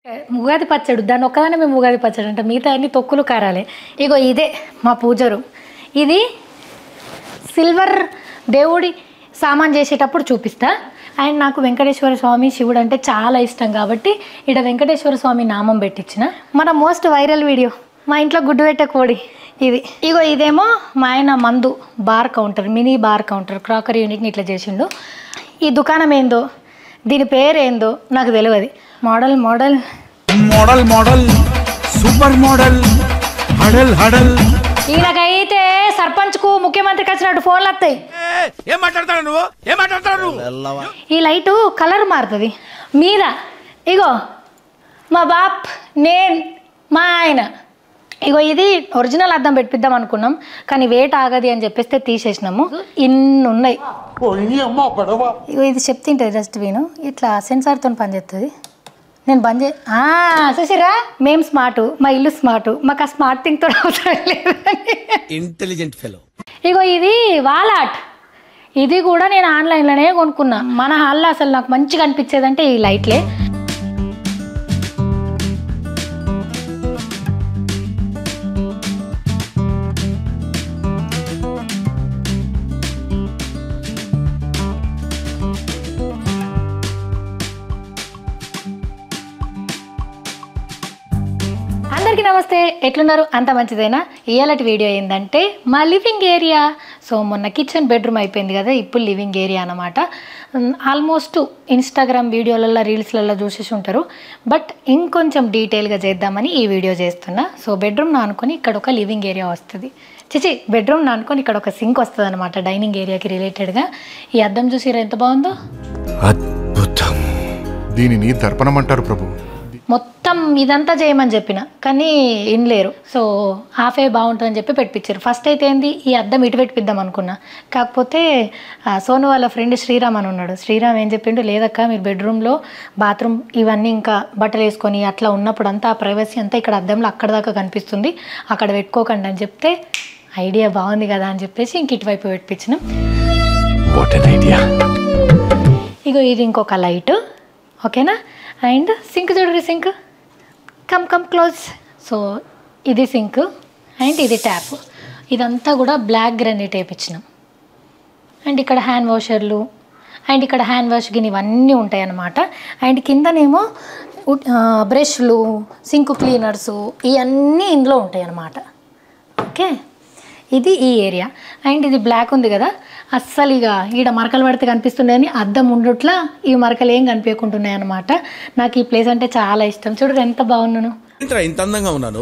ఉగాది పచ్చడి దాన్ని ఒక్కదానే మేము ఉగాది పచ్చడి అంటే మిగతా అన్ని తొక్కులు కారాలే ఇగో ఇదే మా పూజ రూమ్ ఇది సిల్వర్ దేవుడి సామాన్ చేసేటప్పుడు చూపిస్తా అండ్ నాకు వెంకటేశ్వర స్వామి శివుడు అంటే చాలా ఇష్టం కాబట్టి ఇక్కడ వెంకటేశ్వర స్వామి నామం పెట్టించిన మన మోస్ట్ వైరల్ వీడియో మా ఇంట్లో గుడ్డు పెట్టే కోడి ఇది ఇగో ఇదేమో మా ఆయన మందు bar counter mini bar counter crockery యూనిట్ని ఇట్లా చేసిండు ఈ దుకాణం ఏందో దీని పేరు ఏందో నాకు తెలియదు model model model model super model హడల్ హడల్ ఈయనకైతే సర్పంచ్కు ముఖ్యమంత్రికి వచ్చినట్టు ఫోన్లు వస్తాయి ఏం మాట్లాడతాడు నువ్వు ఏం మాట్లాడతాడు నువ్వు ఈ లైటు కలర్ మారుతుంది మీద ఇగో మా బాప్ నేను మా ఆయన ఇగో ఇది ఒరిజినల్ అద్దం పెట్టిద్దాం అనుకున్నాం కానీ వేట్ ఆగది అని చెప్పేస్తే తీసేసినాము ఇన్ని ఉన్నాయి ఇగో ఇది చెప్తుంటుంది డస్ట్బిన్ ఇట్లా సెన్సార్తో పనిచేస్తుంది నేను బంద్ చే ఆ, చూసిరా మేము స్మార్ట్ మా ఇల్లు స్మార్ట్ మాకు ఆ స్మార్ట్ థింగ్తో అవసరం లేదని ఇంటెలిజెంట్ ఫెలో ఇగో ఇది వాలాట్ ఇది కూడా నేను ఆన్లైన్లోనే కొనుక్కున్నా మన హాల్లో అసలు నాకు మంచిగా అనిపించేదంటే ఈ లైట్లే అందరికీ నమస్తే ఎట్లున్నారు అంత మంచిదేనా ఇవాళటి వీడియో ఏంటంటే మా లివింగ్ ఏరియా సో మొన్న కిచెన్ బెడ్రూమ్ అయిపోయింది కదా ఇప్పుడు లివింగ్ ఏరియా అనమాట ఆల్మోస్ట్ ఇన్స్టాగ్రామ్ వీడియోలలో రీల్స్లలో చూసేసి ఉంటారు బట్ ఇంకొంచెం డీటెయిల్గా చేద్దామని ఈ వీడియో చేస్తున్నా సో బెడ్రూమ్ అనుకొని ఇక్కడ ఒక లివింగ్ ఏరియా వస్తుంది చిచి బెడ్రూమ్ అనుకొని ఇక్కడ ఒక సింక్ వస్తుంది అనమాట డైనింగ్ ఏరియాకి రిలేటెడ్గా ఈ అద్దం చూసిరా ఎంత బాగుందో అద్భుతం దీనిని దర్పణం అంటారు ప్రభు మొత్తం ఇదంతా చేయమని చెప్పిన కానీ ఇన్లేరు సో హాఫే బాగుంటుందని చెప్పి పెట్టించారు ఫస్ట్ అయితే ఏంది ఈ అద్దం ఇటు పెట్టిద్దాం అనుకున్నా కాకపోతే ఆ, సోను వాళ్ళ ఫ్రెండ్ శ్రీరామ్ అని ఉన్నాడు శ్రీరామ్ ఏం చెప్పిండు లేదక్క మీరు బెడ్రూమ్లో బాత్రూమ్ ఇవన్నీ ఇంకా బట్టలు వేసుకొని అట్లా ఉన్నప్పుడు అంతా ఆ ప్రైవసీ అంతా ఇక్కడ అద్దంలో అక్కడ దాకా కనిపిస్తుంది అక్కడ పెట్టుకోకండి అని చెప్తే ఐడియా బాగుంది కదా అని చెప్పేసి ఇంక ఇటువైపు పెట్టించినాం వాట్ అన్ ఐడియా ఇగో ఇది ఇంకొక లైట్ ఓకేనా అండ్ సింక్ చూడరి sink come come close so ఇది సింక్ అండ్ ఇది ట్యాప్ ఇదంతా కూడా బ్లాక్ గ్రానైట్ వేయించినాం అండ్ ఇక్కడ హ్యాండ్ వాషర్లు అండ్ ఇక్కడ హ్యాండ్ వాష్ గిన్ ఇవన్నీ ఉంటాయి అన్నమాట అండ్ కిందనేమో ఉట్- ఆ, బ్రష్లు సింక్ క్లీనర్సు ఇవన్నీ ఇందులో ఉంటాయి అన్నమాట ఓకే ఇది ఈ ఏరియా అండ్ ఇది బ్లాక్ ఉంది కదా అస్సలు ఇక ఈడ మరకలు పడితే కనిపిస్తున్నాయని అద్దం ఉండుట్లా ఈ మరకలు ఏం కనిపించకుంటున్నాయి అనమాట నాకు ఈ ప్లేస్ అంటే చాలా ఇష్టం చూడు ఎంత బాగున్నాను ఏంట్రా ఇంత అందంగా ఉన్నాను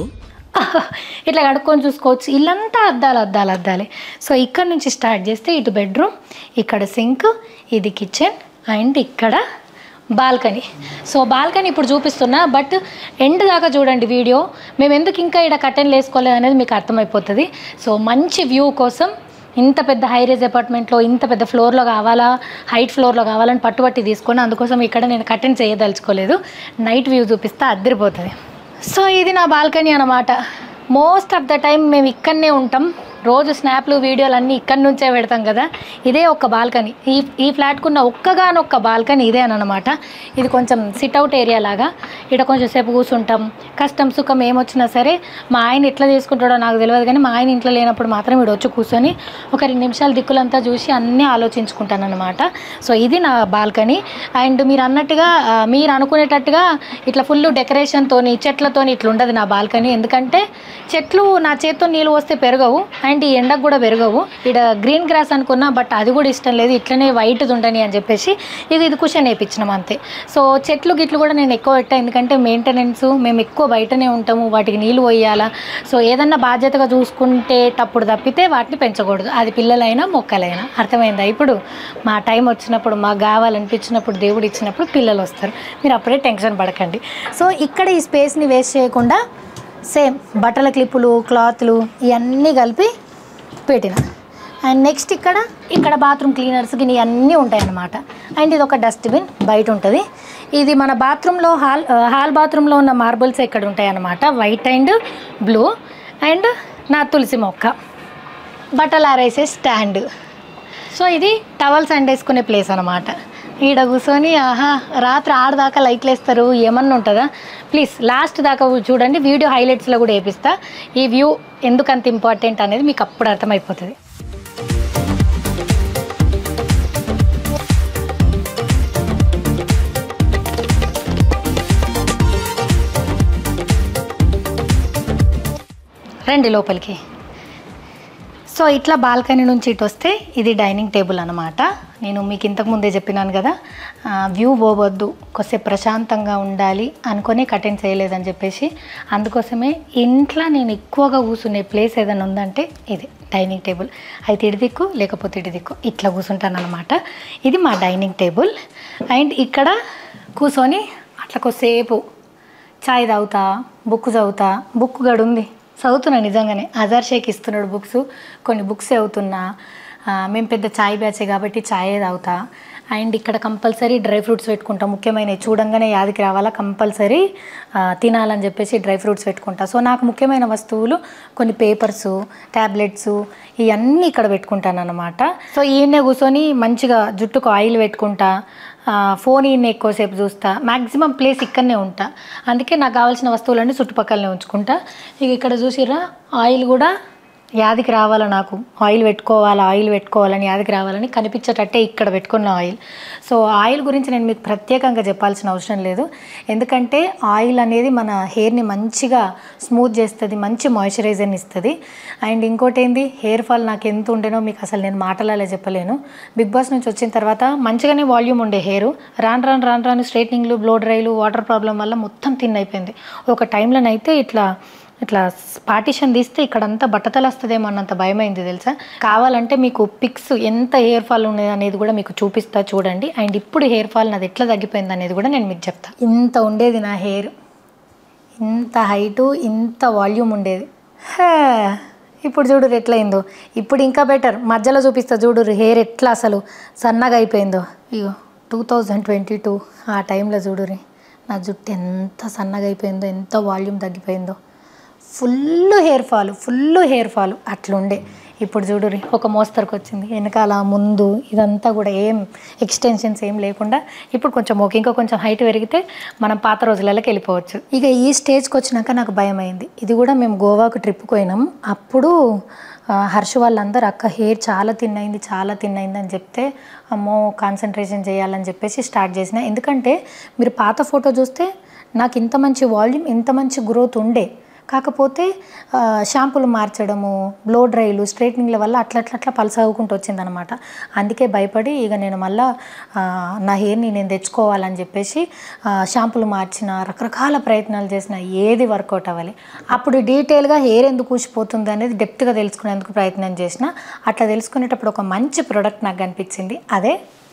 ఇట్లా కడుక్కొని చూసుకోవచ్చు ఇల్లంతా అద్దాలు అద్దాలు అద్దాలి సో ఇక్కడ నుంచి స్టార్ట్ చేస్తే ఇటు బెడ్రూమ్ ఇక్కడ సింక్ ఇది కిచెన్ అండ్ ఇక్కడ బాల్కనీ సో బాల్కనీ ఇప్పుడు చూపిస్తున్నా బట్ ఎండ్ దాకా చూడండి వీడియో మేము ఎందుకు ఇంకా ఇక్కడ కట్టెన్లు వేసుకోలేదు అనేది మీకు అర్థమైపోతుంది సో మంచి వ్యూ కోసం ఇంత పెద్ద హైరేజ్ అపార్ట్మెంట్లో ఇంత పెద్ద ఫ్లోర్లో కావాలా హైట్ ఫ్లోర్లో కావాలని పట్టుబట్టి తీసుకొని అందుకోసం ఇక్కడ నేను కట్టెన్ చేయదలుచుకోలేదు నైట్ వ్యూ చూపిస్తే అద్దరిపోతుంది సో ఇది నా బాల్కనీ అనమాట మోస్ట్ ఆఫ్ ద టైం మేము ఇక్కడనే ఉంటాం రోజు స్నాప్లు వీడియోలు అన్నీ ఇక్కడి నుంచే పెడతాం కదా ఇదే ఒక్క బాల్కనీ ఈ ఈ ఫ్లాట్కున్న ఒక్కగానొక్క బాల్కనీ ఇదే అనమాట ఇది కొంచెం సిట్అవుట్ ఏరియా లాగా ఇక్కడ కొంచెం సేపు కూర్చుంటాం కష్టం సుఖం ఏమొచ్చినా సరే మా ఆయన ఎట్లా చేసుకుంటాడో నాకు తెలియదు కానీ మా ఆయన ఇంట్లో లేనప్పుడు మాత్రం ఇక్కడ వచ్చి కూర్చొని ఒక రెండు నిమిషాలు దిక్కులంతా చూసి అన్నీ ఆలోచించుకుంటాను అనమాట సో ఇది నా బాల్కనీ అండ్ మీరు అన్నట్టుగా ఆ, మీరు అనుకునేటట్టుగా ఇట్లా ఫుల్ డెకరేషన్తోని చెట్లతోని ఇట్లా ఉండదు నా బాల్కనీ ఎందుకంటే చెట్లు నా చేత్తో నీళ్ళు వస్తే పెరగవు అండ్ ఈ ఎండకు కూడా పెరగవు ఇక్కడ గ్రీన్ గ్రాస్ అనుకున్నా బట్ అది కూడా ఇష్టం లేదు ఇట్లనే వైట్ ఉండని అని చెప్పేసి ఇక ఇది కుషన్ వేయించినాం అంతే సో చెట్లు గిట్లు కూడా నేను ఎక్కువ పెట్టా ఎందుకంటే మెయింటెనెన్స్ మేము ఎక్కువ బయటనే ఉంటాము వాటికి నీళ్ళు పోయాలా సో ఏదన్నా బాధ్యతగా చూసుకుంటేటప్పుడు తప్పితే వాటిని పెంచకూడదు అది పిల్లలైనా మొక్కలైనా అర్థమైందా ఇప్పుడు మా టైం వచ్చినప్పుడు మాకు కావాలనిపించినప్పుడు దేవుడు ఇచ్చినప్పుడు పిల్లలు వస్తారు మీరు అప్పుడే టెన్షన్ పడకండి సో ఇక్కడ ఈ స్పేస్ని వేస్ట్ చేయకుండా సేమ్ బట్టల క్లిప్పులు క్లాత్లు ఇవన్నీ కలిపి పెట్టిన అండ్ నెక్స్ట్ ఇక్కడ ఇక్కడ బాత్రూమ్ క్లీనర్స్ గిని అన్నీ ఉంటాయి అన్నమాట అండ్ ఇది ఒక డస్ట్బిన్ బయట ఉంటుంది ఇది మన బాత్రూంలో హాల్ ఆ, హాల్ బాత్రూంలో ఉన్న మార్బుల్స్ ఇక్కడ ఉంటాయి అన్నమాట వైట్ అండ్ బ్లూ అండ్ నా తులసి మొక్క బట్టలు ఆరేసే స్టాండ్ సో ఇది టవల్స్ అండ్ వేసుకునే ప్లేస్ అనమాట ఈడ కూర్చొని ఆహా రాత్రి ఆడదాకా లైట్లు వేస్తారు ఏమన్నా ఉంటుందా ప్లీజ్ లాస్ట్ దాకా చూడండి వీడియో హైలైట్స్లో కూడా వేపిస్తా ఈ వ్యూ ఎందుకు అంత ఇంపార్టెంట్ అనేది మీకు అప్పుడు అర్థమైపోతుంది రండి లోపలికి సో ఇట్లా బాల్కనీ నుంచి ఇటు వస్తే ఇది డైనింగ్ టేబుల్ అనమాట నేను మీకు ఇంతకు ముందే చెప్పినాను కదా వ్యూ పోవద్దు కొద్దిసేపు ప్రశాంతంగా ఉండాలి అనుకునే కటెన్స్ వేయలేదని చెప్పేసి అందుకోసమే ఇంట్లో నేను ఎక్కువగా కూర్చునే ప్లేస్ ఏదైనా ఉందంటే ఇది డైనింగ్ టేబుల్ అయితే ఇటు దిక్కు లేకపోతే ఇటు దిక్కు ఇట్లా కూర్చుంటాను అనమాట ఇది మా డైనింగ్ టేబుల్ అండ్ ఇక్కడ కూర్చొని అట్లా కొద్దిసేపు చాయ్ తాగుతా బుక్ చదువుతా బుక్ గడు ఉంది చదువుతున్నా నిజంగానే అజార్ షేక్ ఇస్తున్నాడు బుక్స్ కొన్ని బుక్స్ చదువుతున్నా ఆ, మేము పెద్ద చాయ్ బ్యాచే కాబట్టి చాయే తాగుతా అండ్ ఇక్కడ కంపల్సరీ డ్రై ఫ్రూట్స్ పెట్టుకుంటాం ముఖ్యమైనవి చూడంగానే యాదికి రావాలా కంపల్సరీ ఆ, తినాలని చెప్పేసి డ్రై ఫ్రూట్స్ పెట్టుకుంటా సో నాకు ముఖ్యమైన వస్తువులు కొన్ని పేపర్స్ ట్యాబ్లెట్స్ ఇవన్నీ ఇక్కడ పెట్టుకుంటాను అనమాట సో ఈయనే కూర్చొని మంచిగా జుట్టుకు ఆయిల్ పెట్టుకుంటా ఆ, ఫోన్ ఈయన ఎక్కువసేపు చూస్తా మ్యాక్సిమం ప్లేస్ ఇక్కడనే ఉంటా అందుకే నాకు కావాల్సిన వస్తువులన్నీ చుట్టుపక్కలనే ఉంచుకుంటా ఇక ఇక్కడ చూసిర్రా ఆయిల్ కూడా యాదికి రావాలా నాకు ఆయిల్ పెట్టుకోవాలా ఆయిల్ పెట్టుకోవాలని యాదికి రావాలని కనిపించేటట్టే ఇక్కడ పెట్టుకున్న ఆయిల్ సో ఆయిల్ గురించి నేను మీకు ప్రత్యేకంగా చెప్పాల్సిన అవసరం లేదు ఎందుకంటే ఆయిల్ అనేది మన హెయిర్ని మంచిగా స్మూత్ చేస్తుంది మంచి మాయిశ్చరైజర్ని ఇస్తుంది అండ్ ఇంకోటి ఏంది హెయిర్ ఫాల్ నాకు ఎంత ఉండేనో మీకు అసలు నేను మాటలాలే చెప్పలేను బిగ్ బాస్ నుంచి వచ్చిన తర్వాత మంచిగానే వాల్యూమ్ ఉండే హెయిర్ రాను రాను రాను రాను స్ట్రైట్నింగ్లు బ్లో డ్రైలు వాటర్ ప్రాబ్లం వల్ల మొత్తం తిన్ అయిపోయింది ఒక టైంలోనైతే ఇట్లా ఇట్లా పార్టిషన్ తీస్తే ఇక్కడంతా బట్టతలు వస్తుందేమో అన్నంత భయమైంది తెలుసా కావాలంటే మీకు పిక్స్ ఎంత హెయిర్ ఫాల్ ఉన్నది అనేది కూడా మీకు చూపిస్తా చూడండి అండ్ ఇప్పుడు హెయిర్ ఫాల్ నాది ఎట్లా తగ్గిపోయింది అనేది కూడా నేను మీకు చెప్తా ఇంత ఉండేది నా హెయిర్ ఇంత హైటు ఇంత వాల్యూమ్ ఉండేది హే, ఇప్పుడు చూడు ఎట్లయిందో ఇప్పుడు ఇంకా బెటర్ మధ్యలో చూపిస్తా చూడు హెయిర్ ఎట్లా అసలు సన్నగా అయిపోయిందో ఇగో టూ థౌజండ్ ట్వంటీ టూ ఆ టైంలో చూడురి నా జుట్టు ఎంత సన్నగా అయిపోయిందో ఎంత వాల్యూమ్ తగ్గిపోయిందో full hair fall full hair fall అట్లుండే ఇప్పుడు చూడురి ఒక మోస్తరుకు వచ్చింది వెనకాల ముందు ఇదంతా కూడా ఏం ఎక్స్టెన్షన్స్ ఏం లేకుండా ఇప్పుడు కొంచెం ఓకే ఇంకా కొంచెం హైట్ పెరిగితే మనం పాత రోజులలోకి వెళ్ళిపోవచ్చు ఇక ఈ స్టేజ్కి వచ్చినాక నాకు భయం అయింది ఇది కూడా మేము గోవాకు ట్రిప్ పోయినాం అప్పుడు ఆ, హర్ష వాళ్ళందరూ అక్క హెయిర్ చాలా తిన్నైంది చాలా తిన్నైంది అని చెప్తే అమ్మో కాన్సన్ట్రేషన్ చేయాలని చెప్పేసి స్టార్ట్ చేసిన ఎందుకంటే మీరు పాత ఫోటో చూస్తే నాకు ఇంత మంచి వాల్యూమ్ ఇంత మంచి గ్రోత్ ఉండే కాకపోతే ఆ, షాంపూలు మార్చడము బ్లో డ్రైలు స్ట్రైట్నింగ్ల వల్ల అట్లా అట్లా అట్లా పలసగుకుంటూ వచ్చిందనమాట అందుకే భయపడి ఇక నేను మళ్ళా ఆ, నా హెయిర్ని నేను తెచ్చుకోవాలని చెప్పేసి ఆ, షాంపూలు మార్చిన రకరకాల ప్రయత్నాలు చేసిన ఏది వర్కౌట్ అవ్వాలి అప్పుడు డీటెయిల్గా హెయిర్ ఎందుకు ఊసిపోతుంది అనేది డెప్త్గా తెలుసుకునేందుకు ప్రయత్నం చేసిన అట్లా తెలుసుకునేటప్పుడు ఒక మంచి ప్రోడక్ట్ నాకు కనిపించింది అదే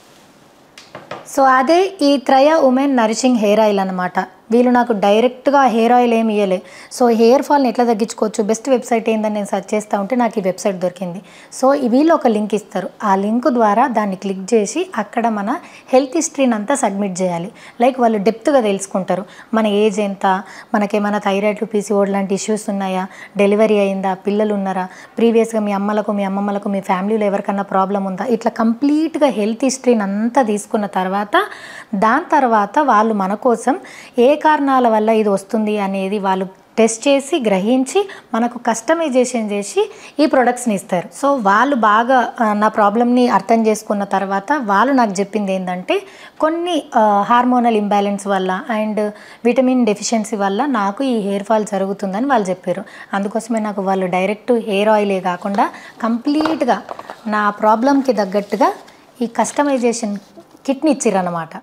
సో అదే ఈ Traya women nourishing hair oil అనమాట వీళ్ళు నాకు డైరెక్ట్గా హెయిర్ ఆయిల్ ఏమి ఇవ్వలే సో హెయిర్ ఫాల్ని ఎట్లా తగ్గించుకోవచ్చు బెస్ట్ వెబ్సైట్ ఏందని నేను సెర్చ్ చేస్తూ ఉంటే నాకు ఈ వెబ్సైట్ దొరికింది సో ఈ వీళ్ళు ఒక లింక్ ఇస్తారు ఆ లింక్ ద్వారా దాన్ని క్లిక్ చేసి అక్కడ మన హెల్త్ హిస్టరీని అంతా సబ్మిట్ చేయాలి లైక్ వాళ్ళు డెప్త్గా తెలుసుకుంటారు మన ఏజ్ ఎంత మనకేమైనా థైరాయిడ్ పీసీఓడ్ లాంటి ఇష్యూస్ ఉన్నాయా డెలివరీ అయిందా పిల్లలు ఉన్నారా ప్రీవియస్గా మీ అమ్మలకు మీ అమ్మమ్మలకు మీ ఫ్యామిలీలో ఎవరికన్నా ప్రాబ్లం ఉందా ఇట్లా కంప్లీట్గా హెల్త్ హిస్టరీని అంతా తీసుకున్న తర్వాత దాని తర్వాత వాళ్ళు మన కోసం ఏ కారణాల వల్ల ఇది వస్తుంది అనేది వాళ్ళు టెస్ట్ చేసి గ్రహించి మనకు కస్టమైజేషన్ చేసి ఈ ప్రొడక్ట్స్ని ఇస్తారు సో వాళ్ళు బాగా ఆ, నా ప్రాబ్లమ్ని అర్థం చేసుకున్న తర్వాత వాళ్ళు నాకు చెప్పింది ఏంటంటే కొన్ని హార్మోనల్ ఇంబ్యాలెన్స్ వల్ల అండ్ విటమిన్ డెఫిషియన్సీ వల్ల నాకు ఈ హెయిర్ ఫాల్ జరుగుతుందని వాళ్ళు చెప్పారు అందుకోసమే నాకు వాళ్ళు డైరెక్ట్ హెయిర్ ఆయిలే కాకుండా కంప్లీట్గా నా ప్రాబ్లంకి తగ్గట్టుగా ఈ కస్టమైజేషన్ కిట్ని ఇచ్చిరన్నమాట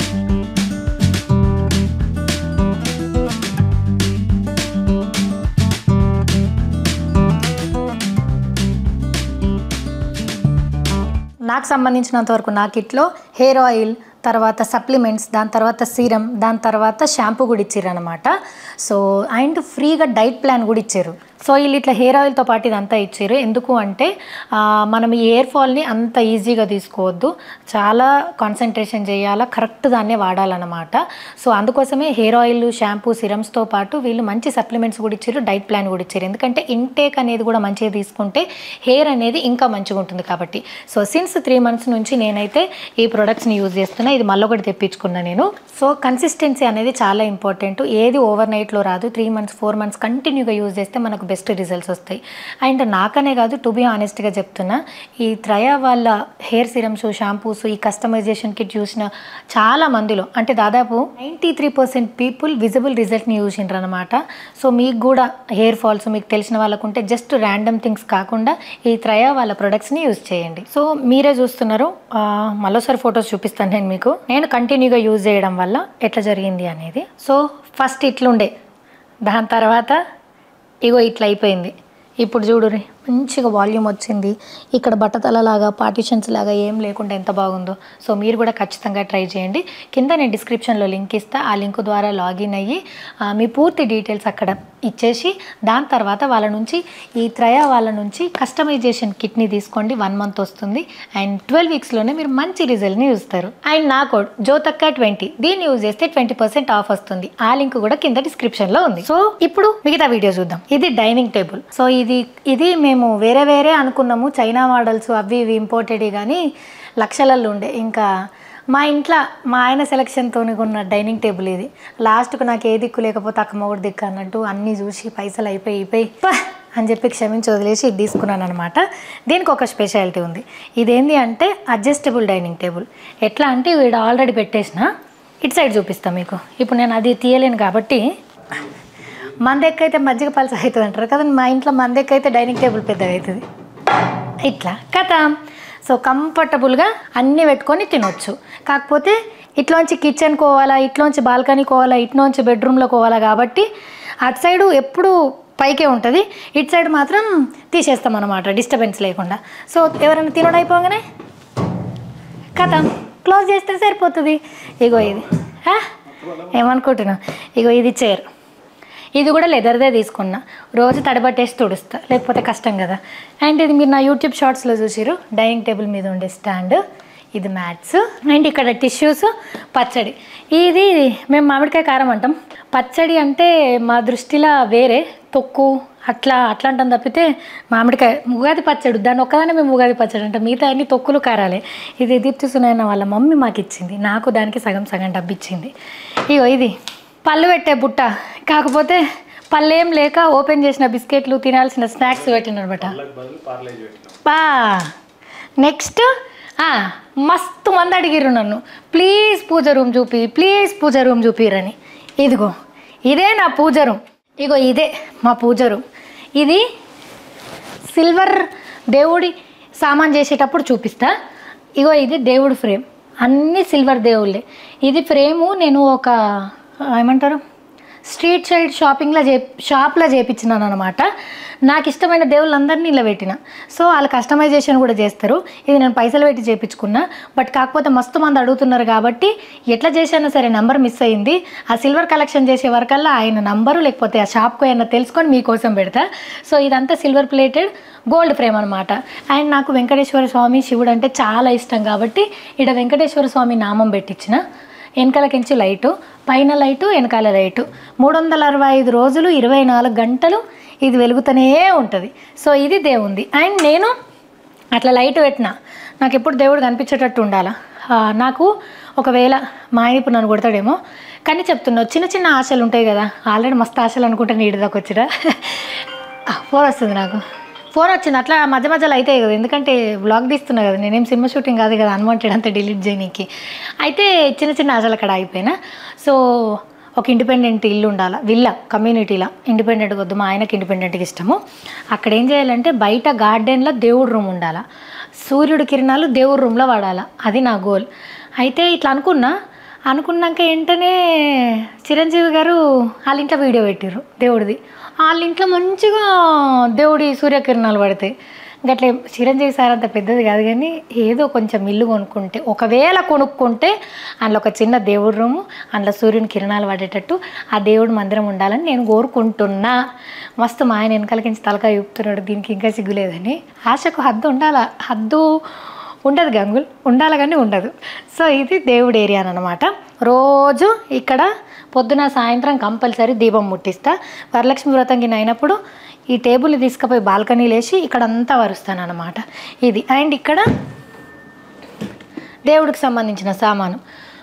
నాకు సంబంధించినంత వరకు నా కిట్లో హెయిర్ ఆయిల్ తర్వాత సప్లిమెంట్స్ దాని తర్వాత సీరం దాని తర్వాత షాంపూ కూడా ఇచ్చారు అనమాట సో అండ్ ఫ్రీగా డైట్ ప్లాన్ కూడా ఇచ్చారు సో వీళ్ళు ఇట్లా హెయిర్ ఆయిల్తో పాటు ఇదంతా ఇచ్చారు ఎందుకు అంటే ఆ, మనం ఈ హెయిర్ ఫాల్ని అంత ఈజీగా తీసుకోవద్దు చాలా కాన్సన్ట్రేషన్ చేయాలా కరెక్ట్ దాన్నే వాడాలన్నమాట సో అందుకోసమే హెయిర్ ఆయిల్ షాంపూ సిరమ్స్తో పాటు వీళ్ళు మంచి సప్లిమెంట్స్ కూడా ఇచ్చారు డైట్ ప్లాన్ కూడా ఇచ్చారు ఎందుకంటే ఇంటేక్ అనేది కూడా మంచిగా తీసుకుంటే హెయిర్ అనేది ఇంకా మంచిగా ఉంటుంది కాబట్టి సో సిన్స్ త్రీ మంత్స్ నుంచి నేనైతే ఈ ప్రొడక్ట్స్ని యూజ్ చేస్తున్నా ఇది మళ్ళొకటి తెప్పించుకున్నా నేను సో కన్సిస్టెన్సీ అనేది చాలా ఇంపార్టెంట్ ఏది ఓవర్ నైట్లో రాదు త్రీ మంత్స్ ఫోర్ మంత్స్ కంటిన్యూగా యూజ్ చేస్తే మనకు బెస్ట్ రిజల్ట్స్ వస్తాయి అండ్ నాకనే కాదు టు బి ఆనెస్ట్గా చెప్తున్నా ఈ త్రయ వాళ్ళ హెయిర్ సిరమ్స్ షాంపూస్ ఈ కస్టమైజేషన్ కిట్ చూసిన చాలా మందిలో అంటే దాదాపు ninety three percent people visible రిజల్ట్ని చూసిండ్రు అనమాట సో మీకు కూడా హెయిర్ ఫాల్స్ మీకు తెలిసిన వాళ్ళకు ఉంటే జస్ట్ ర్యాండమ్ థింగ్స్ కాకుండా ఈ త్రయ వాళ్ళ ప్రొడక్ట్స్ని యూజ్ చేయండి సో మీరే చూస్తున్నారు ఆ, మరోసారి ఫొటోస్ చూపిస్తాను నేను మీకు నేను కంటిన్యూగా యూజ్ చేయడం వల్ల ఎట్లా జరిగింది అనేది సో ఫస్ట్ ఇట్లుండే దాని తర్వాత ఇగో ఇట్లా అయిపోయింది ఇప్పుడు చూడురి మంచిగా వాల్యూమ్ వచ్చింది ఇక్కడ బట్టతలలాగా పార్టిషన్స్ లాగా ఏం లేకుండా ఎంత బాగుందో సో మీరు కూడా ఖచ్చితంగా ట్రై చేయండి కింద నేను డిస్క్రిప్షన్లో లింక్ ఇస్తా ఆ లింక్ ద్వారా లాగిన్ అయ్యి ఆ, మీ పూర్తి డీటెయిల్స్ అక్కడ ఇచ్చేసి దాని తర్వాత వాళ్ళ నుంచి ఈ త్రయ వాళ్ళ నుంచి కస్టమైజేషన్ కిట్ని తీసుకోండి వన్ మంత్ వస్తుంది అండ్ ట్వెల్వ్ వీక్స్లోనే మీరు మంచి రిజల్ట్ని చూస్తారు అండ్ నా కోడ్ జోతక్క ట్వంటీ దీన్ని యూజ్ చేస్తే ట్వంటీ పర్సెంట్ ఆఫ్ వస్తుంది ఆ లింక్ కూడా కింద డిస్క్రిప్షన్లో ఉంది సో ఇప్పుడు మిగతా వీడియో చూద్దాం ఇది డైనింగ్ టేబుల్ సో ఇది ఇది మేము వేరే వేరే అనుకున్నాము చైనా మోడల్స్ అవి ఇవి ఇంపోర్టెడ్ కానీ లక్షలలో ఉండే ఇంకా మా ఇంట్లో మా ఆయన సెలక్షన్తో కొన్న డైనింగ్ టేబుల్ ఇది లాస్ట్కు నాకు ఏ దిక్కు లేకపోతే అక్క మొగుడు దిక్కు అన్నట్టు అన్నీ చూసి పైసలు అయిపోయి అయిపోయి "పా" అని చెప్పి క్షమించి వదిలేసి ఇది తీసుకున్నాను అనమాట దీనికి ఒక స్పెషాలిటీ ఉంది ఇదేంటి అంటే అడ్జస్టబుల్ డైనింగ్ టేబుల్ ఎట్లా అంటే వీడు ఆల్రెడీ పెట్టేసిన ఇటు సైడ్ చూపిస్తాను మీకు ఇప్పుడు నేను అది తీయలేను కాబట్టి మందెక్కైతే మజ్జిగ పలస అవుతుంది అంటారు కదా మా ఇంట్లో మందెక్కైతే డైనింగ్ టేబుల్ పెద్దగా అవుతుంది ఇట్లా కథ సో కంఫర్టబుల్గా అన్నీ పెట్టుకొని తినొచ్చు కాకపోతే ఇట్లోంచి కిచెన్ కోవాలా ఇట్లోంచి బాల్కనీ కోవాలా ఇట్లోంచి బెడ్రూమ్లో కోవాలా కాబట్టి అటు సైడు ఎప్పుడు పైకే ఉంటుంది ఇటు సైడ్ మాత్రం తీసేస్తాం అనమాట డిస్టర్బెన్స్ లేకుండా సో ఎవరైనా తినడం అయిపోగానే కథ క్లోజ్ చేస్తే సరిపోతుంది ఇగో ఇది ఆ? ఏమనుకుంటున్నా ఇగో ఇది చైర్ ఇది కూడా లెదర్దే తీసుకున్నా రోజు తడబట్టేసి తుడుస్తా లేకపోతే కష్టం కదా అండ్ ఇది మీరు నా యూట్యూబ్ షార్ట్స్లో చూసిరు డైనింగ్ టేబుల్ మీద ఉండే స్టాండ్ ఇది మ్యాట్స్ అండ్ ఇక్కడ టిష్యూస్ పచ్చడి ఇది మేము మామిడికాయ కారం అంటాం పచ్చడి అంటే మా దృష్టిలో వేరే తొక్కు అట్లా అట్లా అంటాం తప్పితే మామిడికాయ ఉగాది పచ్చడి దాన్ని ఒక్కదానే మేము ఉగాది పచ్చడి అంటాం మిగతా అన్ని తొక్కులు కారాలే ఇది దీప్తి సునైన వాళ్ళ మమ్మీ మాకు ఇచ్చింది నాకు దానికి సగం సగం డబ్బు ఇచ్చింది ఇగో ఇది పళ్ళు పెట్టే బుట్ట కాకపోతే పళ్ళేం లేక ఓపెన్ చేసిన బిస్కెట్లు తినాల్సిన స్నాక్స్ పెట్టినమాట బా నెక్స్ట్ మస్తు మంది అడిగిర్రు నన్ను ప్లీజ్ పూజ రూమ్ చూపి ప్లీజ్ పూజ రూమ్ చూపిరని ఇదిగో ఇదే నా పూజ రూమ్ ఇగో ఇదే మా పూజ రూమ్ ఇది సిల్వర్ దేవుడి సామాన్ చేసేటప్పుడు చూపిస్తా ఇగో ఇది దేవుడి ఫ్రేమ్ అన్ని సిల్వర్ దేవుళ్ళే ఇది ఫ్రేము నేను ఒక ఏమంటారు స్ట్రీట్ సైడ్ షాపింగ్లో చే షాప్లో చేపించినాను అనమాట నాకు ఇష్టమైన దేవుళ్ళందరినీ ఇలా పెట్టిన సో వాళ్ళు కస్టమైజేషన్ కూడా చేస్తారు ఇది నేను పైసలు పెట్టి చేపించుకున్నా బట్ కాకపోతే మస్తు మంది అడుగుతున్నారు కాబట్టి ఎట్లా చేశానో సరే నంబర్ మిస్ అయింది ఆ సిల్వర్ కలెక్షన్ చేసే వరకల్లా ఆయన నంబరు లేకపోతే ఆ షాప్కు ఏమన్నా తెలుసుకొని మీకోసం పెడతా సో ఇదంతా సిల్వర్ ప్లేటెడ్ గోల్డ్ ఫ్రేమ్ అనమాట అండ్ నాకు వెంకటేశ్వర స్వామి శివుడు అంటే చాలా ఇష్టం కాబట్టి ఇక్కడ వెంకటేశ్వర స్వామి నామం పెట్టించిన వెనకాలకించి లైటు పైన లైటు వెనకాల లైటు మూడు వందల అరవై ఐదు రోజులు ఇరవై నాలుగు గంటలు ఇది వెలుగుతూనే ఉంటుంది సో ఇది దేవుంది అండ్ నేను అట్లా లైట్ పెట్టిన నాకు ఎప్పుడు దేవుడు కనిపించేటట్టు ఉండాలా ఆ, నాకు ఒకవేళ మా ఆయన ఇప్పుడు నన్ను కొడతాడేమో కానీ చెప్తున్నావు చిన్న చిన్న ఆశలు ఉంటాయి కదా ఆల్రెడీ మస్తు ఆశలు అనుకుంటే నీటి దాకా వచ్చిరా ఫోన్ వస్తుంది నాకు ఫోన్ వచ్చింది అట్లా మధ్య మధ్యలో అయితే కదా ఎందుకంటే బ్లాగ్ తీస్తున్నా కదా నేనేం సినిమా షూటింగ్ కాదు కదా అన్వాంటెడ్ అంతా డిలీట్ చేయనీకి అయితే చిన్న చిన్న ఆశలు అక్కడ అయిపోయినా సో ఒక ఇండిపెండెంట్ ఇల్లు ఉండాలి విల్ల కమ్యూనిటీలో ఇండిపెండెంట్గా వద్దు మా ఆయనకి ఇండిపెండెంట్గా ఇష్టము అక్కడ ఏం చేయాలంటే బయట గార్డెన్లో దేవుడు రూమ్ ఉండాలా సూర్యుడి కిరణాలు దేవుడి రూమ్లో వాడాలా అది నా గోల్ అయితే ఇట్లా అనుకున్నా అనుకున్నాక వెంటనే చిరంజీవి గారు వాళ్ళ ఇంట్లో వీడియో పెట్టారు దేవుడిది వాళ్ళ ఇంట్లో మంచిగా దేవుడి సూర్యకిరణాలు పడతాయి గట్లే చిరంజీవి సార్ అంత పెద్దది కాదు కానీ ఏదో కొంచెం ఇల్లు కొనుక్కుంటే ఒకవేళ కొనుక్కుంటే అందులో ఒక చిన్న దేవుడి రూము అందులో సూర్యుని కిరణాలు పడేటట్టు ఆ దేవుడి మందిరం ఉండాలని నేను కోరుకుంటున్నా మస్తు మా ఆయన వెనకాలకించి తలకాయ ఊపుతున్నాడు దీనికి ఇంకా సిగ్గులేదని ఆశకు హద్దు ఉండాలా హద్దు ఉండదు గంగుల్ ఉండాలి కానీ ఉండదు సో ఇది దేవుడి ఏరియా అనమాట రోజు ఇక్కడ పొద్దున సాయంత్రం కంపల్సరీ దీపం ముట్టిస్తా వరలక్ష్మి వ్రతం గిన్నె అయినప్పుడు ఈ టేబుల్ని తీసుకుపోయి బాల్కనీలో వేసి ఇక్కడ అంతా వరుస్తాను అనమాట ఇది అండ్ ఇక్కడ దేవుడికి సంబంధించిన సామాను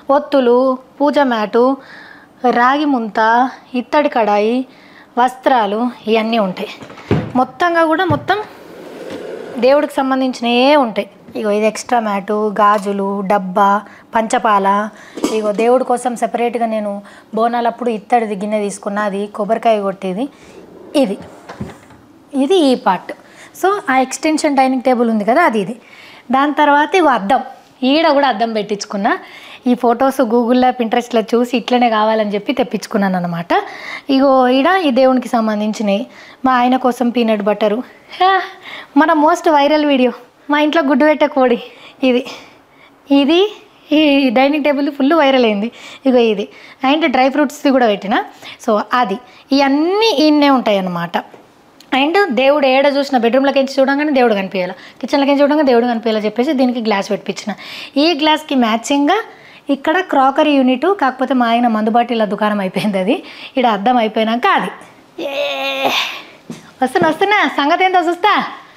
ఒత్తులు పూజ మ్యాటు రాగి ముంత ఇత్తడి కడాయి వస్త్రాలు ఇవన్నీ ఉంటాయి మొత్తంగా కూడా మొత్తం దేవుడికి సంబంధించినవే ఉంటాయి ఇగో ఇది ఎక్స్ట్రా మ్యాటు గాజులు డబ్బా పంచపాల ఇగో దేవుడి కోసం సెపరేట్గా నేను బోనాలప్పుడు ఇత్తడిది గిన్నె తీసుకున్నా అది కొబ్బరికాయ కొట్టేది ఇది ఇది ఈ పార్ట్ సో ఆ ఎక్స్టెన్షన్ డైనింగ్ టేబుల్ ఉంది కదా అది ఇది దాని తర్వాత ఇగో అద్దం ఈడ కూడా అద్దం పెట్టించుకున్నా ఈ ఫొటోస్ గూగుల్లో పింట్రెస్ట్లో చూసి ఇట్లనే కావాలని చెప్పి తెప్పించుకున్నాను అనమాట ఇగో ఈడ ఈ దేవునికి సంబంధించినవి మా ఆయన కోసం పీనట్ బటరు హా, మన మోస్ట్ వైరల్ వీడియో మా ఇంట్లో గుడ్డు పెట్టే కోడి ఇది ఇది ఈ డైనింగ్ టేబుల్ ఫుల్ వైరల్ అయింది ఇగో ఇది అండ్ డ్రై ఫ్రూట్స్ది కూడా పెట్టిన సో అది ఇవన్నీ ఈయన్నే ఉంటాయి అన్నమాట అండ్ దేవుడు ఏడ చూసిన బెడ్రూమ్లోకి ఎంచి చూడంగానే దేవుడు కనిపించాలి కిచెన్లోకి ఎంచి చూడంగా దేవుడు కనిపించాలి చెప్పేసి దీనికి గ్లాస్ పెట్టించిన ఈ గ్లాస్కి మ్యాచింగ్గా ఇక్కడ క్రాకరీ యూనిట్ కాకపోతే మా ఆయన మందు బాటిల దుకాణం అయిపోయింది అది ఇక్కడ అద్దం అయిపోయినాక అది ఏ వస్తున్నా వస్తున్నా సంగతి ఏంటో చూస్తా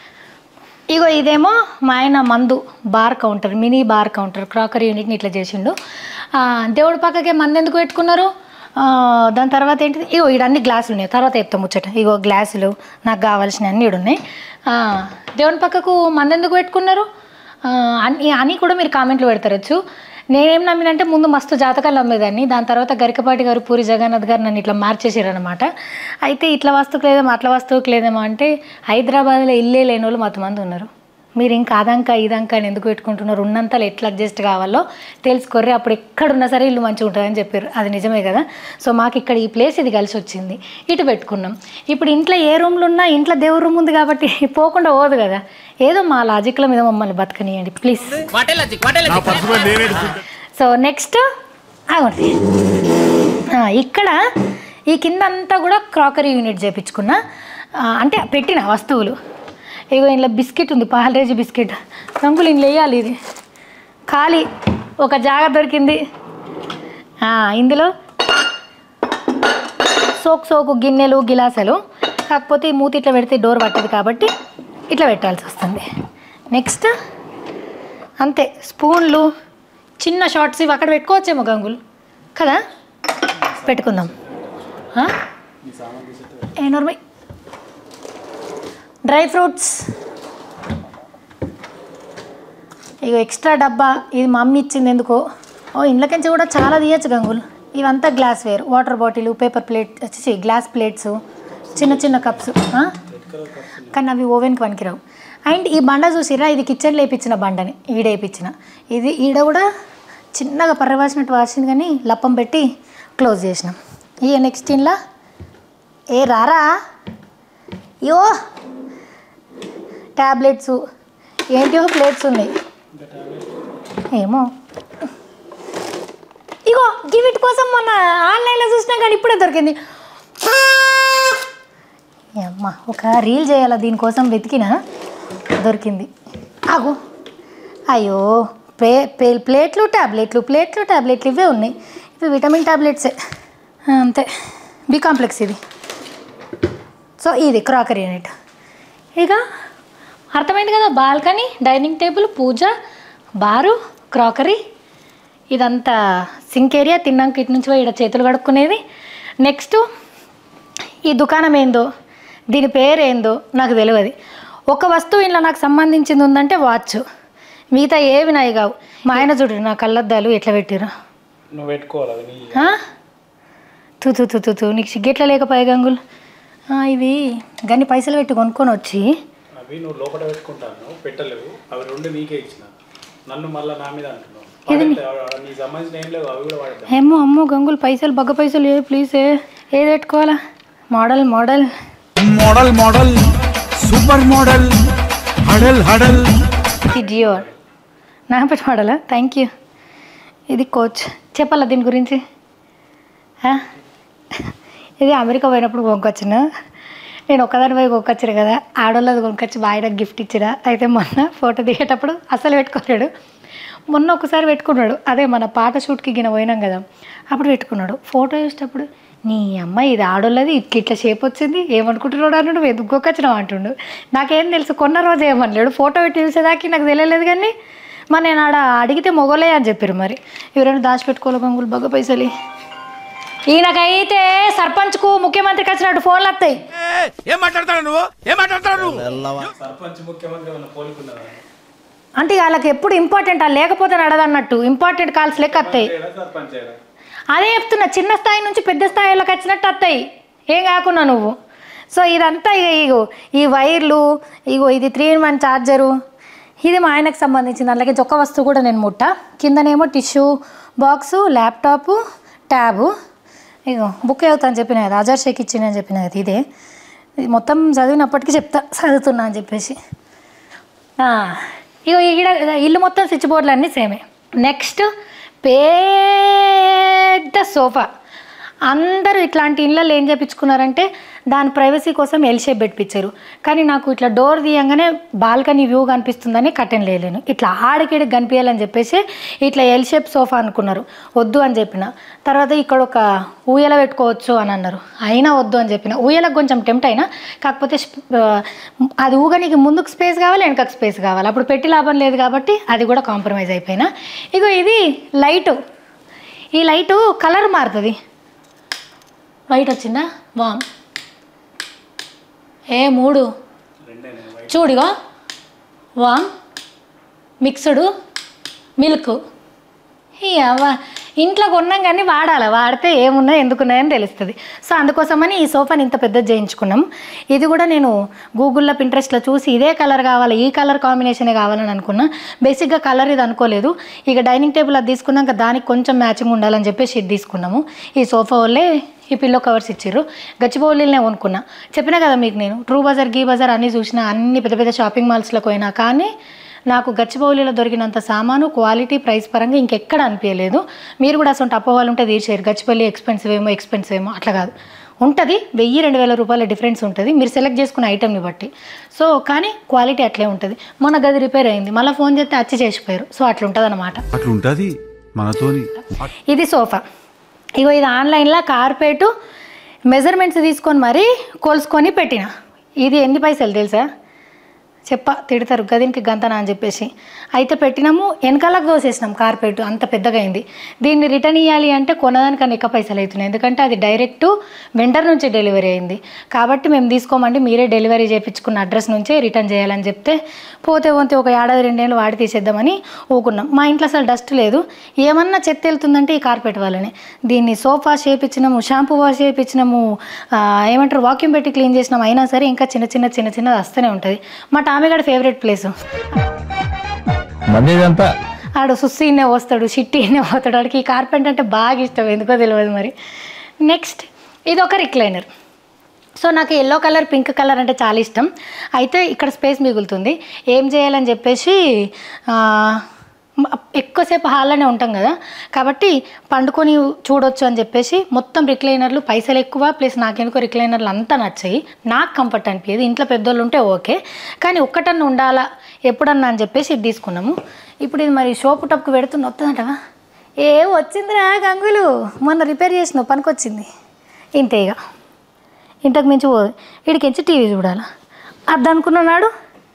ఇగో ఇదేమో మా ఆయన మందు bar counter mini bar counter crockery యూనిట్ని ఇట్లా చేసిండు ఆ, దేవుడి పక్కకే మందు ఎందుకు పెట్టుకున్నారు ఆ, దాని తర్వాత ఏంటిది ఇగో ఇడన్ని గ్లాసులు ఉన్నాయి తర్వాత చెప్తాం ముచ్చట ఇగో గ్లాసులు నాకు కావాల్సిన అన్ని ఈడ ఉన్నాయి ఆ, దేవుని పక్కకు మందు ఎందుకు పెట్టుకున్నారు ఆ, అని అని కూడా మీరు కామెంట్లు పెడతారచ్చు నేనేం నమ్మినంటే ముందు మస్తు జాతకాలు నమ్మేదాన్ని దాని తర్వాత గరికపాటి గారు పూరి జగన్నాథ్ గారు నన్ను ఇట్లా మార్చేసారనమాట అయితే ఇట్లా వస్తువుకు లేదేమో అట్లా వస్తువుకు లేదేమో అంటే హైదరాబాద్లో ఇల్లే లేని వాళ్ళు మతమంది ఉన్నారు మీరు ఇంకా అదంకా ఇదంకా అని ఎందుకు పెట్టుకుంటున్నారు ఉన్నంతలో ఎట్లా అడ్జస్ట్ కావాలో తెలుసుకోర్రి అప్పుడు ఎక్కడున్నా సరే ఇల్లు మంచిగా ఉంటుందని చెప్పారు అది నిజమే కదా సో మాకు ఇక్కడ ఈ ప్లేస్ ఇది కలిసి వచ్చింది ఇటు పెట్టుకున్నాం ఇప్పుడు ఇంట్లో ఏ రూమ్లు ఉన్నా ఇంట్లో దేవుడి రూమ్ ఉంది కాబట్టి పోకుండా పోదు కదా ఏదో మా లాజిక్ల మీద మమ్మల్ని బతకనియండి ప్లీజ్ నా పర్సు మీద నేను ఎడుతుంటా. సో నెక్స్ట్ ఆగండి ఆ, ఇక్కడ ఈ కింద అంతా కూడా క్రాకరీ యూనిట్ చేపించుకున్నా ఆ, అంటే పెట్టిన వస్తువులు ఇగో ఇంట్లో బిస్కెట్ ఉంది పాలరేజీ బిస్కెట్ రంగులు ఇంట్లో వేయాలి ఇది ఖాళీ ఒక జాగ దొరికింది ఆ, ఇందులో సోకు సోకు గిన్నెలు గిలాసలు కాకపోతే ఈ మూతి ఇట్లా పెడితే డోర్ పట్టదు కాబట్టి ఇట్లా పెట్టాల్సి వస్తుంది నెక్స్ట్ అంతే స్పూన్లు చిన్న షార్ట్స్ ఇవి అక్కడ పెట్టుకోవచ్చేమో గంగులు కదా పెట్టుకుందాం ఆ? ఏ నోర్మై డ్రై ఫ్రూట్స్ ఇగో ఎక్స్ట్రా డబ్బా ఇది మా అమ్మ ఇచ్చింది ఎందుకో ఓ ఇండ్లకించి కూడా చాలా తీయచ్చు గంగులు ఇవంతా glassware water bottle paper plate వచ్చేసి గ్లాస్ ప్లేట్స్ చిన్న చిన్న కప్స్ కానీ అవి ఓవెన్కి పనికిరావు అండ్ ఈ బండ చూసిరా ఇది కిచెన్లో వేయించిన బండని ఈడ వేయించిన ఇది ఈడ కూడా చిన్నగా పర్రవాసినట్టు వాసింది కానీ లప్పం పెట్టి క్లోజ్ చేసినాం ఇక నెక్స్ట్ ఇంట్లో ఏ రారా యో ట్యాబ్లెట్స్ ఏంటివో ప్లేట్స్ ఉన్నాయి ఏమో ఇగో గివిట్ కోసం మొన్న ఆన్లైన్లో చూసినా కానీ ఇప్పుడే దొరికింది ఏ అమ్మ ఒక రీల్ చేయాలా దీనికోసం వెతికిన దొరికింది ఆగు అయ్యో ప్లే ప్లే- ప్లేట్లు ట్యాబ్లెట్లు ప్లేట్లు ట్యాబ్లెట్లు ఇవే ఉన్నాయి ఇవి విటమిన్ ట్యాబ్లెట్సే ఆ, అంతే బి కాంప్లెక్స్ ఇది సో ఇది క్రాకరీ యూనిట్ ఇక అర్థమైంది కదా balcony dining table puja bar crockery ఇదంతా సింక్ ఏరియా తిన్నాక ఇటు నుంచి పోయి ఇక్కడ చేతులు కడుక్కునేది నెక్స్ట్ ఈ దుకాణం ఏందో దీని పేరు ఏందో నాకు తెలియదు ఒక వస్తువు ఇంట్లో నాకు సంబంధించింది ఉందంటే వాచ్ మిగతా ఏవి నాయి కావు మా ఆయన చూడు నా కళ్ళద్దాలు ఎట్లా పెట్టిరు నువ్వు పెట్టుకోవాలి అవి నీ ఆ? తూ తూ తూ తూ తూ నీకు సిగ్గెట్లా లేకపోయా గంగులు ఆ, ఇవి గన్ని పైసలు పెట్టి కొనుక్కొని వచ్చి అవి నువ్వు లోపల పెట్టుకుంటాను పెట్టలేవు అవి రెండు నీకే ఇచ్చిన నన్ను మళ్ళీ నా మీద అంటున్నావు పడేస్తే నీకు సంబంధించిన ఏం లేవు అవి కూడా వాడతాను ఏమో అమ్మో గంగులు పైసలు బగ్గ పైసలు ఏ ప్లీజ్ ఏ ఏది పెట్టుకోవాలా model model model model super model హడల్ హడల్ ఇది జియో నా పెట్టి మోడలా థ్యాంక్ యూ ఇది కోచ్ చెప్పాలా దీని గురించి ఆ? ఇది అమెరికా పోయినప్పుడు కొనుక్కొచ్చిన నేను ఒక్కదాని పోయి కొనుక్కొచ్చాను కదా ఆడోళ్ళది కొనుక్కొచ్చి మా ఆయనకు గిఫ్ట్ ఇచ్చిన అయితే మొన్న ఫోటో దిగేటప్పుడు అసలు పెట్టుకోలేడు మొన్న ఒకసారి పెట్టుకున్నాడు అదే మన పాట షూట్కి గిన పోయినాం కదా అప్పుడు పెట్టుకున్నాడు ఫోటో చూసేటప్పుడు నీ అమ్మాయి ఇది ఆడోళ్ళది ఇట్లా ఇట్లా షేప్ వచ్చింది ఏమనుకుంటున్నాడు అన్నాడు ఎందుకు కొనుక్కొచ్చినావు అంటుండు నాకేం తెలుసు కొన్న రోజు ఏమనలేడు ఫోటో పెట్టి చూసేదానికి నాకు తెలియలేదు కానీ మరి నేను ఆడ అడిగితే మొగలే అని చెప్పారు మరి ఎవరైనా దాచిపెట్టుకోవాలి గంగులు బాగా పైసలు ఈయనకైతే సర్పంచ్కు ముఖ్యమంత్రికి వచ్చినట్టు ఫోన్లు వస్తాయి ఏం మాట్లాడతాడు నువ్వు ఏం మాట్లాడతాడు నువ్వు సర్పంచ్ ముఖ్యమంత్రి ఏమైనా పోలుకున్నారా అంటే వాళ్ళకి ఎప్పుడు ఇంపార్టెంట్ ఆ లేకపోతే నడదన్నట్టు ఇంపార్టెంట్ కాల్స్ లెక్క వస్తాయి ఏడా సర్పంచ్ ఏడా అదే చెప్తున్నా చిన్న స్థాయి నుంచి పెద్ద స్థాయిలోకి వచ్చినట్టు వస్తాయి ఏం కాకున్నా నువ్వు సో ఇదంతా ఇక ఇగో ఈ వైర్లు ఇగో ఇది త్రీ ఇన్ వన్ ఛార్జరు ఇది మా ఆయనకు సంబంధించింది అలాగే ఒక్క వస్తువు కూడా నేను ముట్ట కిందనేమో టిష్యూ బాక్సు ల్యాప్టాప్ ట్యాబు ఇగో బుక్ అవుతా అని చెప్పిన కదా అజర్ షేక్ ఇచ్చిన అని చెప్పిన కదా ఇదే ఇది మొత్తం చదివినప్పటికీ చెప్తా చదువుతున్నా అని చెప్పేసి ఆ, ఇగో ఈడ ఇల్లు మొత్తం స్విచ్ బోర్డులు అన్నీ సేమే నెక్స్ట్ పెద్ద సోఫా అందరూ ఇట్లాంటి ఇళ్ళల్లో ఏం చేపించుకున్నారంటే దాని ప్రైవసీ కోసం ఎల్ షేప్ పెట్టించారు కానీ నాకు ఇట్లా డోర్ తీయంగానే బాల్కనీ వ్యూ కనిపిస్తుందని కట్టెన్ లేలేను ఇట్లా ఆడికిడికి కనిపించాలని చెప్పేసి ఇట్లా ఎల్ షేప్ సోఫా అనుకున్నారు వద్దు అని చెప్పిన తర్వాత ఇక్కడ ఒక ఊయల పెట్టుకోవచ్చు అని అన్నారు అయినా వద్దు అని చెప్పిన ఊయలకు కొంచెం టెంప్ట్ అయినా కాకపోతే స్ప్- ఆ, అది ఊగనికి ముందుకు స్పేస్ కావాలి వెనకకు స్పేస్ కావాలి అప్పుడు పెట్టి లాభం లేదు కాబట్టి అది కూడా కాంప్రమైజ్ అయిపోయినా ఇగో ఇది లైటు ఈ లైటు కలర్ మారుతుంది వైట్ వచ్చిందా వామ్ ఏ మూడు చూడిగో వామ్ మిక్స్డ్ మిల్క్ అవ్వ ఇంట్లో కొన్నాం కానీ వాడాలి వాడితే ఏమున్నా ఎందుకున్నాయని తెలుస్తుంది సో అందుకోసమని ఈ సోఫాని ఇంత పెద్దది చేయించుకున్నాం ఇది కూడా నేను గూగుల్లో పింట్రెస్ట్లో చూసి ఇదే కలర్ కావాలి ఈ కలర్ కాంబినేషనే కావాలని అనుకున్నా బేసిక్గా కలర్ ఇది అనుకోలేదు ఇక డైనింగ్ టేబుల్ అది తీసుకున్నాక దానికి కొంచెం మ్యాచింగ్ ఉండాలని చెప్పేసి ఇది తీసుకున్నాము ఈ సోఫా వాళ్ళే ఈ పిల్లో కవర్స్ ఇచ్చారు గచ్చిబౌలినే కొనుక్కున్నా చెప్పినా కదా మీకు నేను ట్రూ బజార్ గీ బజార్ అన్నీ చూసిన అన్ని పెద్ద పెద్ద షాపింగ్ మాల్స్లోకి పోయినా కానీ నాకు గచ్చిబౌలిలో దొరికినంత సామాను క్వాలిటీ ప్రైస్ పరంగా ఇంకెక్కడ అనిపించలేదు మీరు కూడా అసలు అపోవాలు ఉంటే తీసేయరు గచ్చిపల్లి ఎక్స్పెన్సివ్ ఏమో ఎక్స్పెన్సివ్ ఏమో అట్లా కాదు ఉంటుంది వెయ్యి రెండు వేల రూపాయల డిఫరెన్స్ ఉంటుంది మీరు సెలెక్ట్ చేసుకున్న ఐటెంని బట్టి సో కానీ క్వాలిటీ అట్లే ఉంటుంది మొన్న గది రిపేర్ అయింది మళ్ళీ ఫోన్ చేస్తే అచ్చి చేసిపోయారు సో అట్లా ఉంటుంది అనమాట అట్లుంటది మనతోని ఇది సోఫా ఇగో ఇది ఆన్లైన్లో కార్పేటు మెజర్మెంట్స్ తీసుకొని మరీ కొలుసుకొని పెట్టిన ఇది ఎన్ని పైసలు తెలుసా చెప్ప తిడతారు గదినికి గంతనా అని చెప్పేసి అయితే పెట్టినాము వెనకాలకు దోసేసినాం కార్పెట్ అంత పెద్దగా అయింది దీన్ని రిటర్న్ ఇవ్వాలి అంటే కొనదానికన్నా ఎక్కువ పైసలు అవుతున్నాయి ఎందుకంటే అది డైరెక్ట్ వెండర్ నుంచి డెలివరీ అయింది కాబట్టి మేము తీసుకోమండి మీరే డెలివరీ చేయించుకున్న అడ్రస్ నుంచే రిటర్న్ చేయాలని చెప్తే పోతే పోతే ఒక ఏడాది రెండేళ్ళు వాడి తీసేద్దామని ఊకున్నాం మా ఇంట్లో అసలు డస్ట్ లేదు ఏమన్నా చెత్త వెళ్తుందంటే ఈ కార్పెట్ వల్లనే దీన్ని సోఫా చేపించినాము షాంపూ వాష్ చేయించినాము ఆ, ఏమంటారు వాక్యూమ్ పెట్టి క్లీన్ చేసినాము అయినా సరే ఇంకా చిన్న చిన్న చిన్న చిన్నది వస్తూనే ఉంటుంది మా టామిగాడి ఫేవరెట్ ప్లేసు మందిదంతా ఆడు సుస్సీనే వస్తాడు షిట్టీనే పోతాడు వాడికి ఈ కార్పెంట్ అంటే బాగా ఇష్టం ఎందుకో తెలియదు మరి నెక్స్ట్ ఇది ఒక రిక్లైనర్ సో నాకు ఎల్లో కలర్ పింక్ కలర్ అంటే చాలా ఇష్టం అయితే ఇక్కడ స్పేస్ మిగులుతుంది ఏం చేయాలని చెప్పేసి ఆ, మ- ఎక్కువసేపు హాల్లోనే ఉంటాం కదా కాబట్టి పండుకొని చూడొచ్చు అని చెప్పేసి మొత్తం రిక్లైనర్లు పైసలు ఎక్కువ ప్లస్ నాకెందుకో రిక్లైనర్లు అంతా నచ్చాయి నాకు కంఫర్ట్ అనిపించేది ఇంట్లో పెద్దోళ్ళు ఉంటే ఓకే కానీ ఒక్కటన్నా ఉండాలా ఎప్పుడన్నా అని చెప్పేసి ఇది తీసుకున్నాము ఇప్పుడు ఇది మరి షోపు టప్కు పెడుతున్న వస్తుందంటవా ఏ వచ్చిందిరా గంగులు మొన్న రిపేర్ చేసినావు పనికొచ్చింది ఇంతే ఇక ఇంతకు మించి పోదు వీడికించి టీవీ చూడాలి అది అనుకున్నాడు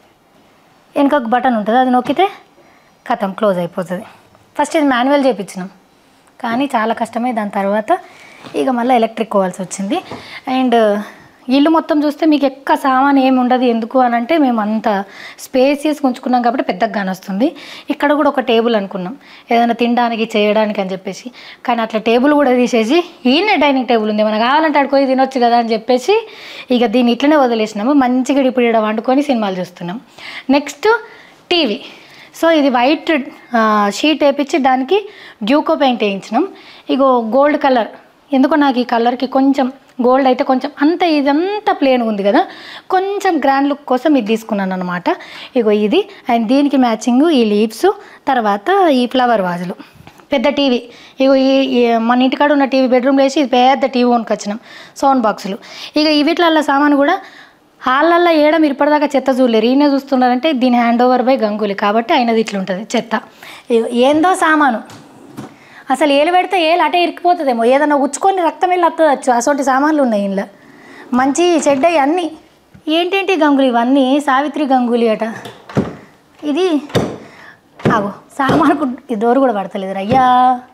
వెనక బటన్ ఉంటుంది అది నొక్కితే కథం క్లోజ్ అయిపోతుంది ఫస్ట్ ఇది మాన్యువల్ చేయించినాం కానీ చాలా కష్టమే దాని తర్వాత ఇక మళ్ళీ ఎలక్ట్రిక్ కోవాల్సి వచ్చింది అండ్ ఇల్లు మొత్తం చూస్తే మీకు ఎక్క సామాన్ ఏమి ఉండదు ఎందుకు అని అంటే మేము అంత స్పేసియస్ ఉంచుకున్నాం కాబట్టి పెద్దగా కానొస్తుంది ఇక్కడ కూడా ఒక టేబుల్ అనుకున్నాం ఏదైనా తినడానికి చేయడానికి అని చెప్పేసి కానీ అట్లా టేబుల్ కూడా తీసేసి ఈయనే డైనింగ్ టేబుల్ ఉంది మనకు కావాలంటే అడుకోయి తినొచ్చు కదా అని చెప్పేసి ఇక దీన్ని ఇట్లనే వదిలేసినాము మంచిగా ఇప్పుడు ఇక్కడ వండుకొని సినిమాలు చూస్తున్నాం నెక్స్ట్ టీవీ సో ఇది వైట్ షీట్ వేపించి దానికి డ్యూకో పెయింట్ వేయించినాం ఇగో గోల్డ్ కలర్ ఎందుకో నాకు ఈ కలర్కి కొంచెం గోల్డ్ అయితే కొంచెం అంత ఇదంతా ప్లేన్ ఉంది కదా కొంచెం గ్రాండ్ లుక్ కోసం ఇది తీసుకున్నాను అనమాట ఇగో ఇది అండ్ దీనికి మ్యాచింగ్ ఈ లీవ్స్ తర్వాత ఈ ఫ్లవర్ వాజులు పెద్ద టీవీ ఇగో ఈ ఈ మన ఇంటికాడ ఉన్న టీవీ బెడ్రూమ్లో వేసి ఇది పెద్ద టీవీ కొనుకొచ్చినాం సౌండ్ బాక్సులు ఇక ఈ వీటిలల్లో సామాను కూడా హాలల్లో ఏడ మీరు ఇప్పటిదాకా చెత్త చూడలేరు ఈయన చూస్తున్నారంటే దీని హ్యాండ్ ఓవర్ బై గంగూలీ కాబట్టి అయినది ఇట్లుంటుంది చెత్త ఇగో ఏందో సామాను అసలు ఏలు పెడితే ఏలు అటే ఇరికిపోతుందేమో ఏదన్నా ఉచ్చుకొని రక్తం వెళ్ళి వస్తుంది అసొంటి సామాన్లు ఉన్నాయి ఇంట్లో మంచి చెడ్డయి అన్నీ ఏంటేంటి గంగులు ఇవన్నీ సావిత్రి గంగూలీ అట ఇది ఆగో సామానుకు ఈ డోర్ కూడా పడతలేదు అయ్యా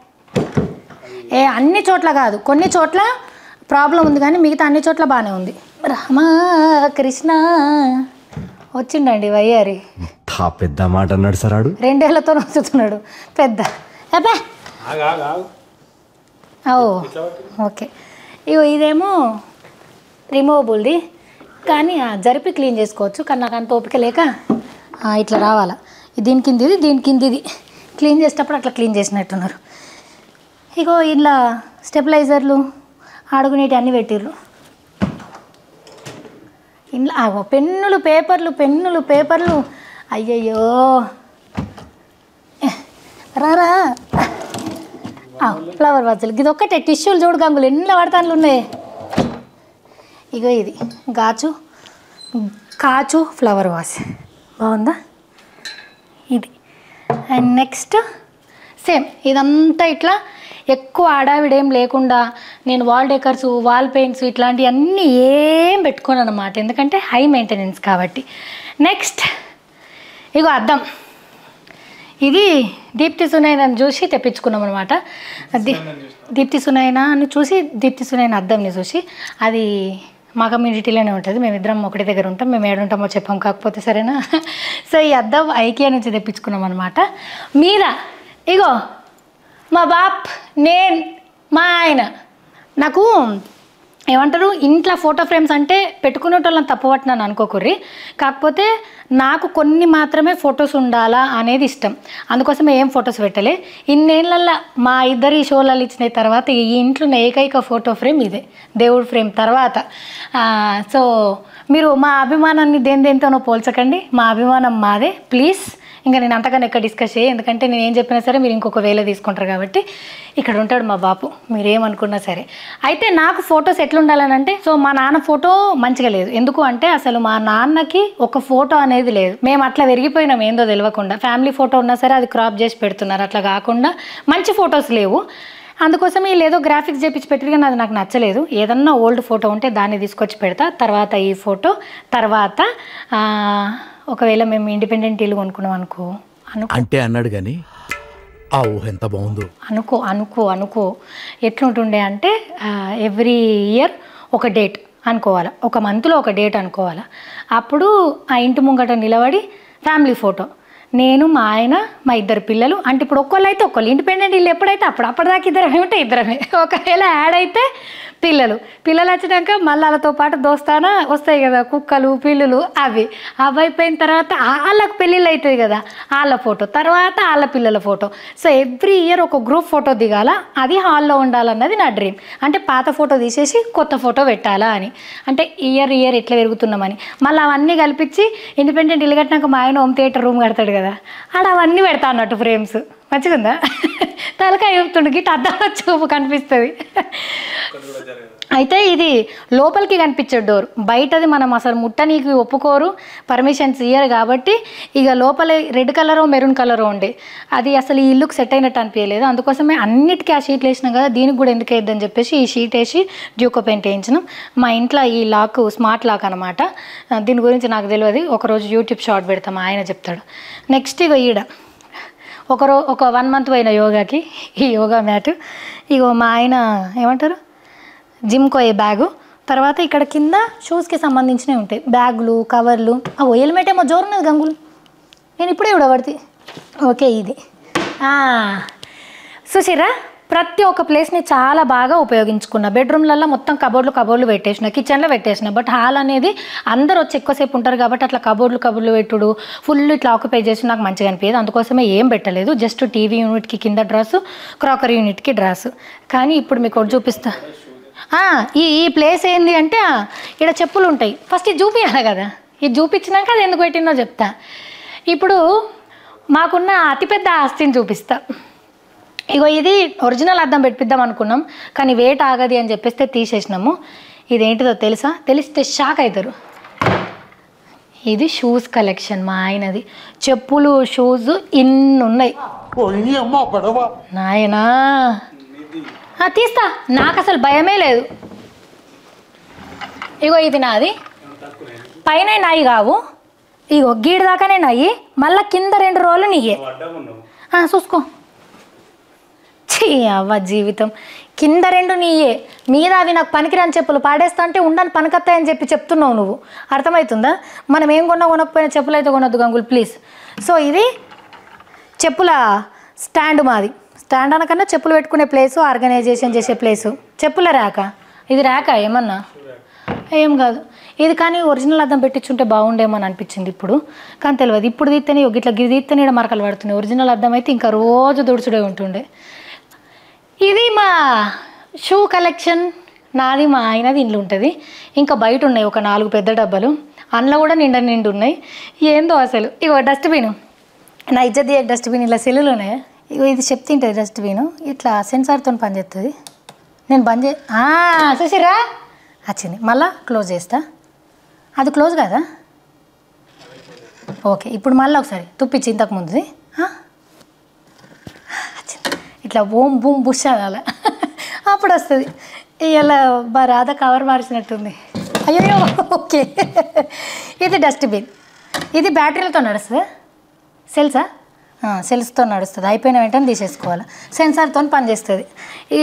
ఏ అన్ని చోట్ల కాదు కొన్ని చోట్ల ప్రాబ్లం ఉంది కానీ మిగతా అన్ని చోట్ల బాగానే ఉంది రామా కృష్ణ వచ్చిండండి వయ్యారి తా పెద్ద మాట అన్నాడు సార్ ఆడు రెండేళ్లతో వస్తున్నాడు పెద్ద అబ్బా ఆగు ఆగు ఆగు ఓ ఓకే ఇగో ఇదేమో రిమూవబుల్ది కానీ ఆ, జరిపి క్లీన్ చేసుకోవచ్చు కానీ నాకు అంత ఓపిక లేక ఆ, ఇట్లా రావాలా దీని కింద ఇది దీని కింద ఇది క్లీన్ చేసేటప్పుడు అట్లా క్లీన్ చేసినట్టున్నారు ఇగో ఇలా స్టెబిలైజర్లు ఆడుకునేటి అన్నీ పెట్టిర్రు ఇంట్లో ఆగో పెన్నులు పేపర్లు పెన్నులు పేపర్లు అయ్యయ్యో రారా ఆ, ఫ్లవర్ వాజులు ఇది ఒక్కటే టిష్యూలు చూడు గంగులు ఎన్ని పడతానులు ఉన్నాయి ఇగో ఇది గాచు కాచు ఫ్లవర్ వాస్ బాగుందా ఇది అండ్ నెక్స్ట్ సేమ్ ఇదంతా ఇట్లా ఎక్కువ ఆడావిడేం లేకుండా నేను వాల్ డెకర్స్ వాల్ పెయింట్స్ ఇట్లాంటివన్నీ ఏం పెట్టుకోను అనమాట ఎందుకంటే హై మెయింటెనెన్స్ కాబట్టి నెక్స్ట్ ఇగో అద్దం ఇది దీప్తి సునైనాని చూసి తెప్పించుకున్నాం అనమాట దీప్తి సునైనా అని చూసి దీప్తి సునైన అద్దంని చూసి అది మా కమ్యూనిటీలోనే ఉంటుంది మేమిద్దరం ఒకటి దగ్గర ఉంటాం మేము ఏడుంటామో చెప్పాం కాకపోతే సరేనా సో ఈ అద్దం ఐకియా నుంచి తెప్పించుకున్నాం అనమాట మీద ఇగో మా బాప్ నేను మా ఆయన నాకు ఏమంటారు ఇంట్లో ఫోటో ఫ్రేమ్స్ అంటే పెట్టుకునేటోళ్ళని తప్పబట్టినాను అనుకోకుర్రి కాకపోతే నాకు కొన్ని మాత్రమే ఫొటోస్ ఉండాలా అనేది ఇష్టం అందుకోసమే ఏం ఫొటోస్ పెట్టలే ఇన్నేళ్ళల్లో మా ఇద్దరి షోలలో ఇచ్చిన తర్వాత ఈ ఇంట్లో ఉన్న ఏకైక ఫోటో ఫ్రేమ్ ఇదే దేవుడి ఫ్రేమ్ తర్వాత ఆ, సో మీరు మా అభిమానాన్ని దేని దేనితోనో పోల్చకండి మా అభిమానం మాదే ప్లీజ్ ఇంకా నేను అంతకన్నా ఎక్కడ డిస్కస్ చేయ ఎందుకంటే నేను ఏం చెప్పినా సరే మీరు ఇంకొక వేలో తీసుకుంటారు కాబట్టి ఇక్కడ ఉంటాడు మా బాపు మీరేమనుకున్నా సరే అయితే నాకు ఫొటోస్ ఎట్లుండాలని అంటే సో మా నాన్న ఫోటో మంచిగా లేదు ఎందుకు అంటే అసలు మా నాన్నకి ఒక ఫోటో అనేది లేదు మేము అట్లా పెరిగిపోయినాం ఏందో తెలియకుండా ఫ్యామిలీ ఫోటో ఉన్నా సరే అది క్రాప్ చేసి పెడుతున్నారు అట్లా కాకుండా మంచి ఫొటోస్ లేవు అందుకోసం వీళ్ళు ఏదో గ్రాఫిక్స్ చేపించి పెట్టారు కానీ అది నాకు నచ్చలేదు ఏదన్నా ఓల్డ్ ఫోటో ఉంటే దాన్ని తీసుకొచ్చి పెడతా తర్వాత ఈ ఫోటో తర్వాత ఆ, ఒకవేళ మేము ఇండిపెండెంట్ ఇల్లు కొనుక్కున్నాం అనుకో అనుకో అంటే అన్నాడు గాని ఆ ఊహ ఎంత బాగుందో అనుకో అనుకో అనుకో ఎట్లుంటుండే అంటే ఎవ్రీ ఇయర్ ఒక డేట్ అనుకోవాలి ఒక మంత్లో ఒక డేట్ అనుకోవాలి అప్పుడు ఆ ఇంటి ముంగట నిలబడి ఫ్యామిలీ ఫోటో నేను మా ఆయన మా ఇద్దరు పిల్లలు అంటే ఇప్పుడు ఒక్కళ్ళు అయితే ఒక్కళ్ళు ఇండిపెండెంట్ ఇల్లు ఎప్పుడైతే అప్పుడు అప్పటిదాకా ఇద్దరమే ఉంటే ఇద్దరమే ఒకవేళ యాడ్ అయితే పిల్లలు పిల్లలు వచ్చినాక మళ్ళీ వాళ్ళతో పాటు దోస్తానా వస్తాయి కదా కుక్కలు పిల్లులు అవి అవి అయిపోయిన తర్వాత వాళ్ళకు పెళ్ళిళ్ళు అవుతుంది కదా వాళ్ళ ఫోటో తర్వాత వాళ్ళ పిల్లల ఫోటో సో ఎవ్రీ ఇయర్ ఒక గ్రూప్ ఫోటో దిగాల అది హాల్లో ఉండాలన్నది నా డ్రీమ్ అంటే పాత ఫోటో తీసేసి కొత్త ఫోటో పెట్టాలా అని అంటే ఇయర్ ఇయర్ ఎట్లా పెరుగుతున్నామని మళ్ళీ అవన్నీ కల్పించి ఇండిపెండెంట్ ఇల్లు కట్టినాక మా ఆయన హోమ్ థియేటర్ రూమ్ కడతాడు కదా ఆడ అవన్నీ పెడతా అన్నట్టు ఫ్రేమ్స్ మంచిగుందా తలకాయ చెప్తుండు గిట్ట అద్దాల చూపు కనిపిస్తుంది అయితే ఇది లోపలికి కనిపించే డోర్ బయటది మనం అసలు ముట్టనీకి ఒప్పుకోరు పర్మిషన్స్ ఇయ్యరు కాబట్టి ఇక లోపల రెడ్ కలరో మెరూన్ కలరో ఉండే అది అసలు ఈ ఇల్లుకి సెట్ అయినట్టు అనిపించలేదు అందుకోసమే అన్నిటికీ ఆ షీట్లు వేసినాం కదా దీనికి కూడా ఎందుకు వేద్దని చెప్పేసి ఈ షీట్ వేసి డ్యూకో పెయింట్ వేయించినాం మా ఇంట్లో ఈ లాక్ స్మార్ట్ లాక్ అనమాట దీని గురించి నాకు తెలియదు ఒకరోజు యూట్యూబ్ షార్ట్ పెడతాం ఆయన చెప్తాడు నెక్స్ట్ ఇక ఈడ ఒకరో ఒక వన్ మంత్ పోయిన యోగాకి ఈ యోగా మ్యాట్ ఇగో మా ఆయన ఏమంటారు జిమ్కి పోయే బ్యాగు తర్వాత ఇక్కడ కింద షూస్కి సంబంధించినవి ఉంటాయి బ్యాగులు కవర్లు ఓ హెల్మెట్ ఏమో జోరున్నది గంగులు నేను ఇప్పుడే పడితే ఓకే ఇది చూసిరా ప్రతి ఒక్క ప్లేస్ని చాలా బాగా ఉపయోగించుకున్నా బెడ్రూమ్లలో మొత్తం కబోర్డ్లు కబోర్డ్లు పెట్టేసిన కిచెన్లో పెట్టేసిన బట్ హాల్ అనేది అందరు వచ్చి ఎక్కువసేపు ఉంటారు కాబట్టి అట్లా కబోర్డ్లు కబోర్డ్లు పెట్టుడు ఫుల్ ఇట్లా ఆక్యుపై చేసి నాకు మంచిగా అనిపించదు అందుకోసమే ఏం పెట్టలేదు జస్ట్ టీవీ యూనిట్కి కింద డ్రాస్ క్రాకరీ యూనిట్కి డ్రాస్ కానీ ఇప్పుడు మీకు ఒకటి చూపిస్తా ఆ, ఈ ఈ ప్లేస్ ఏంది అంటే ఆ, ఇక్కడ చెప్పులు ఉంటాయి ఫస్ట్ ఇది చూపించాలి కదా ఇది చూపించినాక అది ఎందుకు పెట్టిందో చెప్తా ఇప్పుడు మాకున్న అతిపెద్ద ఆస్తిని చూపిస్తా ఇగో ఇది ఒరిజినల్ అద్దం పెట్టిద్దాం అనుకున్నాం కానీ వెయిట్ ఆగది అని చెప్పేస్తే తీసేసినాము ఇదేంటిదో తెలుసా తెలిస్తే షాక్ అవుతారు ఇది షూస్ కలెక్షన్ మా ఆయనది చెప్పులు షూస్ ఇన్ని ఉన్నాయి నాయనా ఆ, తీస్తా నాకు అసలు భయమే లేదు ఇగో ఇది నాది పైన నాయి కావు ఇగో గీడి దాకానే నాయి మళ్ళా కింద రెండు రోజులు నీయే నువ్వు అడ్డం ఉన్నావు ఆ, చూసుకో ఛీ అవ్వ జీవితం కింద రెండు నీయే మీద అవి నాకు పనికిరాని చెప్పులు పాడేస్తా అంటే ఉండని పనికొత్తాయని చెప్పి చెప్తున్నావు నువ్వు అర్థమవుతుందా మనం ఏం కొన్నా కొనకపోయినా చెప్పులు అయితే కొనొద్దు గంగుల్ ప్లీజ్ సో ఇది చెప్పుల స్టాండ్ మాది స్టాండ్ అనకన్నా చెప్పులు పెట్టుకునే ప్లేసు ఆర్గనైజేషన్ చేసే ప్లేసు చెప్పుల ర్యాక ఇది ర్యాక ఏమన్నా ఏం కాదు ఇది కానీ ఒరిజినల్ అద్దం పెట్టించుంటే బాగుండేమని అనిపించింది ఇప్పుడు కానీ తెలియదు ఇప్పుడు తీస్తేనే ఇట్లా గిరి తీస్తేనే ఈడ మరకలు పడుతున్నాయి ఒరిజినల్ అద్దం అయితే ఇంకా రోజు దుడుచుడే ఉంటుండే ఇది మా షూ కలెక్షన్ నాది మా ఆయనది ఇంట్లో ఉంటుంది ఇంకా బయట ఉన్నాయి ఒక నాలుగు పెద్ద డబ్బాలు అందులో కూడా నిండా నిండు ఉన్నాయి ఏందో అసలు ఇగో డస్ట్బిన్ నా ఇజ్జత్ డస్ట్బిన్ ఇలా సెల్లులు ఉన్నాయి ఇగో ఇది చెప్తుంటుంది డస్ట్బిన్ ఇట్లా సెన్సార్తో పనిచేస్తుంది నేను బంద్ చే ఆ, చూసిరా వచ్చింది మళ్ళా క్లోజ్ చేస్తా అది క్లోజ్ కదా ఓకే ఇప్పుడు మళ్ళీ ఒకసారి తుప్పించి ఇంతకు ముందుది ఆ? వచ్చింది. ఇట్లా బూమ్ బూమ్ బుష్ అనాల అప్పుడు వస్తుంది ఇలా బా రాధ కవర్ మార్చినట్టుంది అయ్యో ఓకే ఇది డస్ట్బిన్ ఇది బ్యాటరీలతో నడుస్తుంది సెల్సా సెల్స్తో నడుస్తుంది అయిపోయిన వెంటనే తీసేసుకోవాలి సెన్సార్తో పనిచేస్తుంది ఈ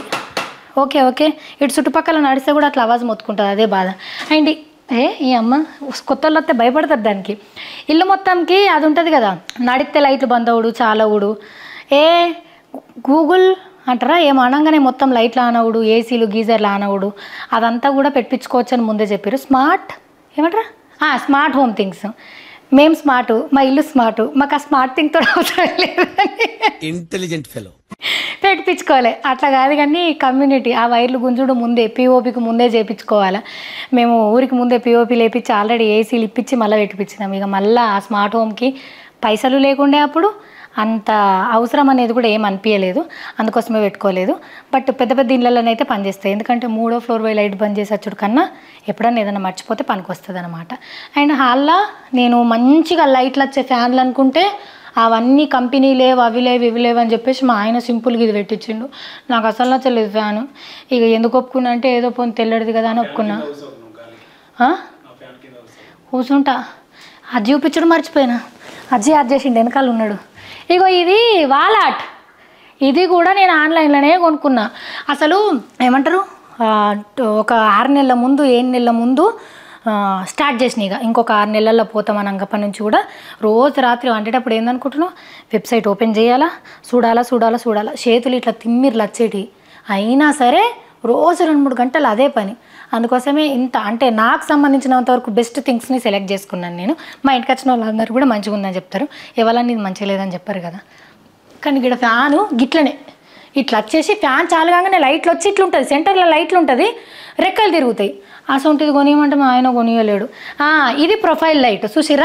ఓకే ఓకే ఇటు చుట్టుపక్కల నడిస్తే కూడా అట్లా ఆవాజ్ మొత్తుకుంటుంది అదే బాధ అండ్ ఈ- ఏ ఈ అమ్మ కొత్త వాళ్ళు వస్తే భయపడతారు దానికి ఇల్లు మొత్తంకి అది ఉంటుంది కదా నడిస్తే లైట్లు బంద్ అవుడు చాలవుడు ఏ గూగుల్ అంటారా ఏం అనగానే మొత్తం లైట్లు ఆన్ అవుడు ఏసీలు గీజర్లు ఆన్ అవుడు అదంతా కూడా పెట్టించుకోవచ్చు అని ముందే చెప్పారు స్మార్ట్ ఏమంటారా ఆ, స్మార్ట్ హోమ్ థింగ్స్ మేము స్మార్ట్ మా ఇల్లు స్మార్ట్ మాకు ఆ స్మార్ట్ థింగ్తో అవసరం లేదని ఇంటెలిజెంట్ ఫెలో పెట్టించుకోవాలి అట్లా కాదు కానీ కమ్యూనిటీ ఆ వైర్లు గుంజుడు ముందే పిఓపికి ముందే చేయించుకోవాలి మేము ఊరికి ముందే పిఓపి లేపించి ఆల్రెడీ ఏసీలు ఇప్పించి మళ్ళీ పెట్టిపించినాం ఇక మళ్ళీ ఆ స్మార్ట్ హోమ్కి పైసలు లేకుండే అప్పుడు అంత అవసరం అనేది కూడా ఏం అనిపించలేదు అందుకోసమే పెట్టుకోలేదు బట్ పెద్ద పెద్ద ఇళ్ళలోనైతే పనిచేస్తాయి ఎందుకంటే మూడో ఫ్లోర్ పోయి లైట్ బంద్ చేసి వచ్చుడు కన్నా ఎప్పుడన్నా ఏదైనా మర్చిపోతే పనికి వస్తుంది అనమాట అండ్ హాల్లో నేను మంచిగా లైట్లు వచ్చే ఫ్యాన్లు అనుకుంటే అవన్నీ కంపెనీ లేవు అవి లేవు ఇవి లేవు అని చెప్పేసి మా ఆయన సింపుల్గా ఇది పెట్టించిండు నాకు అసలు నచ్చలేదు ఫ్యాను ఇక ఎందుకు ఒప్పుకున్నా అంటే ఏదో పోనీ తెల్లడిది కదా అని ఒప్పుకున్నా ఆ? కూర్చుంటా అది చూపించడం మర్చిపోయినా అజ్జి అది చేసిండు వెనకాల ఉన్నాడు ఇగో ఇది వాలాట్ ఇది కూడా నేను ఆన్లైన్లోనే కొనుక్కున్నా అసలు ఏమంటారు ఆ, ఒక ఆరు నెలల ముందు ఏడు నెలల ముందు ఆ, స్టార్ట్ చేసిన ఇక ఇంకొక ఆరు నెలల్లో పోతాం అనంగప్పటి నుంచి కూడా రోజు రాత్రి వండేటప్పుడు ఏందనుకుంటున్నావు వెబ్సైట్ ఓపెన్ చేయాలా చూడాలా చూడాలా చూడాలా చేతులు ఇట్లా తిమ్మిర్లు వచ్చేటి అయినా సరే రోజు రెండు మూడు గంటలు అదే పని అందుకోసమే ఇంత అంటే నాకు సంబంధించినంత వరకు బెస్ట్ థింగ్స్ని సెలెక్ట్ చేసుకున్నాను నేను మా ఇంటికి వచ్చిన వాళ్ళందరూ కూడా మంచిగా ఉందని చెప్తారు ఎవరన్నా ఇది మంచిగా లేదని చెప్పారు కదా కానీ ఇక్కడ ఫ్యాను గిట్లనే ఇట్లా వచ్చేసి ఫ్యాన్ చాలు కాగానే లైట్లు వచ్చి ఇట్లా ఉంటుంది సెంటర్లో లైట్లు ఉంటుంది రెక్కలు తిరుగుతాయి ఆ సొంటిది కొనియమంటే మా ఆయన కొనియలేడు ఆ, ఇది ప్రొఫైల్ లైట్ చూసిరా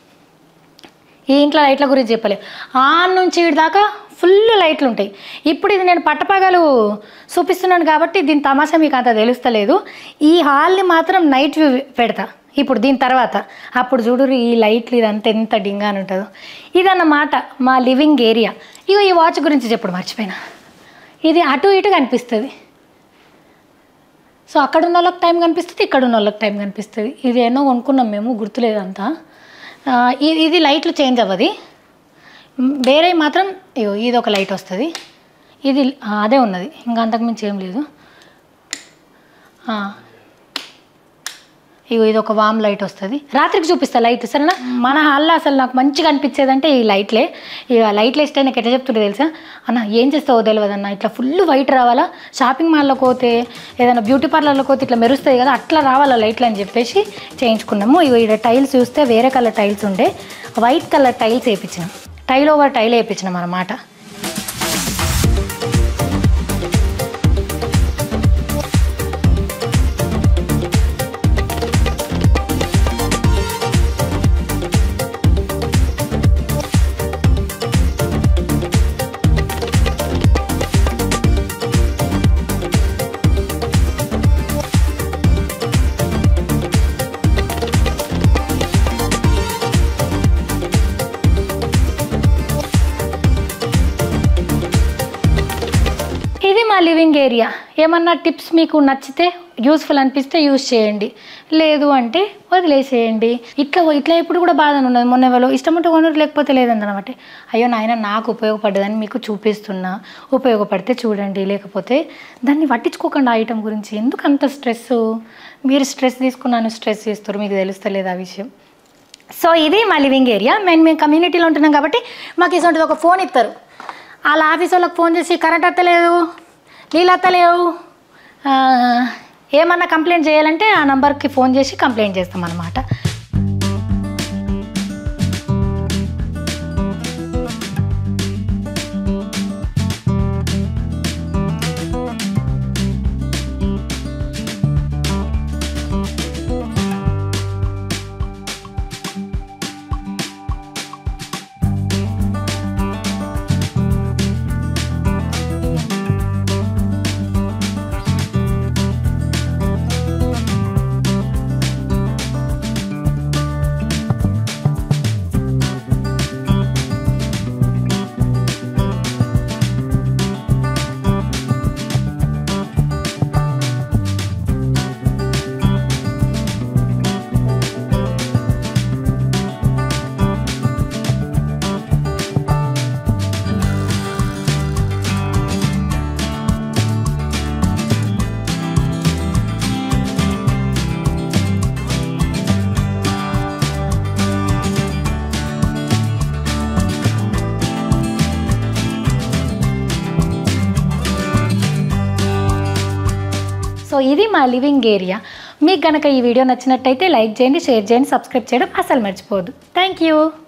ఈ ఇంట్లో లైట్ల గురించి చెప్పలే ఆన్ నుంచి ఈడ దాకా ఫుల్ లైట్లు ఉంటాయి ఇప్పుడు ఇది నేను పట్టపగలు చూపిస్తున్నాను కాబట్టి దీని తమాషా మీకు అంత తెలుస్తలేదు ఈ హాల్ని మాత్రం నైట్ వ్యూ పెడతా ఇప్పుడు దీని తర్వాత అప్పుడు చూడు ఈ లైట్లు ఇదంతా ఎంత డింగా అని ఉంటుందో ఇదన్నమాట మా లివింగ్ ఏరియా ఇగో ఈ వాచ్ గురించి చెప్పుడు మర్చిపోయినా ఇది అటు ఇటు కనిపిస్తుంది సో అక్కడ ఉన్న వాళ్ళకి టైం కనిపిస్తుంది ఇక్కడ ఉన్న వాళ్ళకి టైం కనిపిస్తుంది ఇది ఎన్నో కొనుక్కున్నాం మేము గుర్తులేదంతా ఆ, ఇది ఇది లైట్లు చేంజ్ అవ్వది మ్, వేరే మాత్రం ఇగో ఇది ఒక లైట్ వస్తుంది ఇది ఆ, అదే ఉన్నది ఇంకా అంతకుమించి ఏం లేదు ఆ. ఇగో ఇది ఒక వామ్ లైట్ వస్తుంది రాత్రికి చూపిస్తా లైట్ సరేనా మన హాల్లో అసలు నాకు మంచిగా అనిపించేది అంటే ఈ లైట్లే ఇక లైట్లు వేస్తే నాకు ఎట్లా చెప్తుండే తెలుసా అన్న ఏం చేస్తావో తెలియదు అన్న ఇట్లా ఫుల్ వైట్ రావాలా షాపింగ్ మాల్లోకి పోతే ఏదైనా బ్యూటీ పార్లర్లోకి పోతే ఇట్లా మెరుస్తాయి కదా అట్లా రావాలా లైట్లు అని చెప్పేసి చేయించుకున్నాము ఇగో ఇక్కడ టైల్స్ చూస్తే వేరే కలర్ టైల్స్ ఉండే వైట్ కలర్ టైల్స్ వేయించినాం టైల్ ఓవర్ టైల్ వేయించినాం అన్నమాట లివింగ్ ఏరియా ఏమన్నా టిప్స్ మీకు నచ్చితే యూస్ఫుల్ అనిపిస్తే యూస్ చేయండి లేదు అంటే వదిలేసేయండి ఇట్లా ఇట్లా ఎప్పుడు కూడా బాధ ఉన్నది మొన్న ఎవరో ఇష్టం ఉంటే కొనరు లేకపోతే లేదన్నమాట అయ్యో నాయన నాకు ఉపయోగపడ్డదని మీకు చూపిస్తున్నా ఉపయోగపడితే చూడండి లేకపోతే దాన్ని పట్టించుకోకండి ఆ ఐటమ్ గురించి ఎందుకు అంత స్ట్రెస్ మీరు స్ట్రెస్ తీసుకున్నాను స్ట్రెస్ చేస్తారు మీకు తెలుస్తలేదు ఆ విషయం సో ఇది మా లివింగ్ ఏరియా మేము మేము కమ్యూనిటీలో ఉంటున్నాం కాబట్టి మాకు ఇటువంటిది ఒక ఫోన్ ఇస్తారు వాళ్ళ ఆఫీస్ వాళ్ళకి ఫోన్ చేసి కరెంట్ వస్తలేదు నీళ్ళు వస్తలేవు ఆ, ఏమన్నా కంప్లైంట్ చేయాలంటే ఆ నంబర్కి ఫోన్ చేసి కంప్లైంట్ చేస్తాం అనమాట సో ఇది మా లివింగ్ ఏరియా మీకు గనక ఈ వీడియో నచ్చినట్టయితే లైక్ చేయండి షేర్ చేయండి సబ్స్క్రైబ్ చేయడం అసలు మర్చిపోవద్దు థ్యాంక్ యూ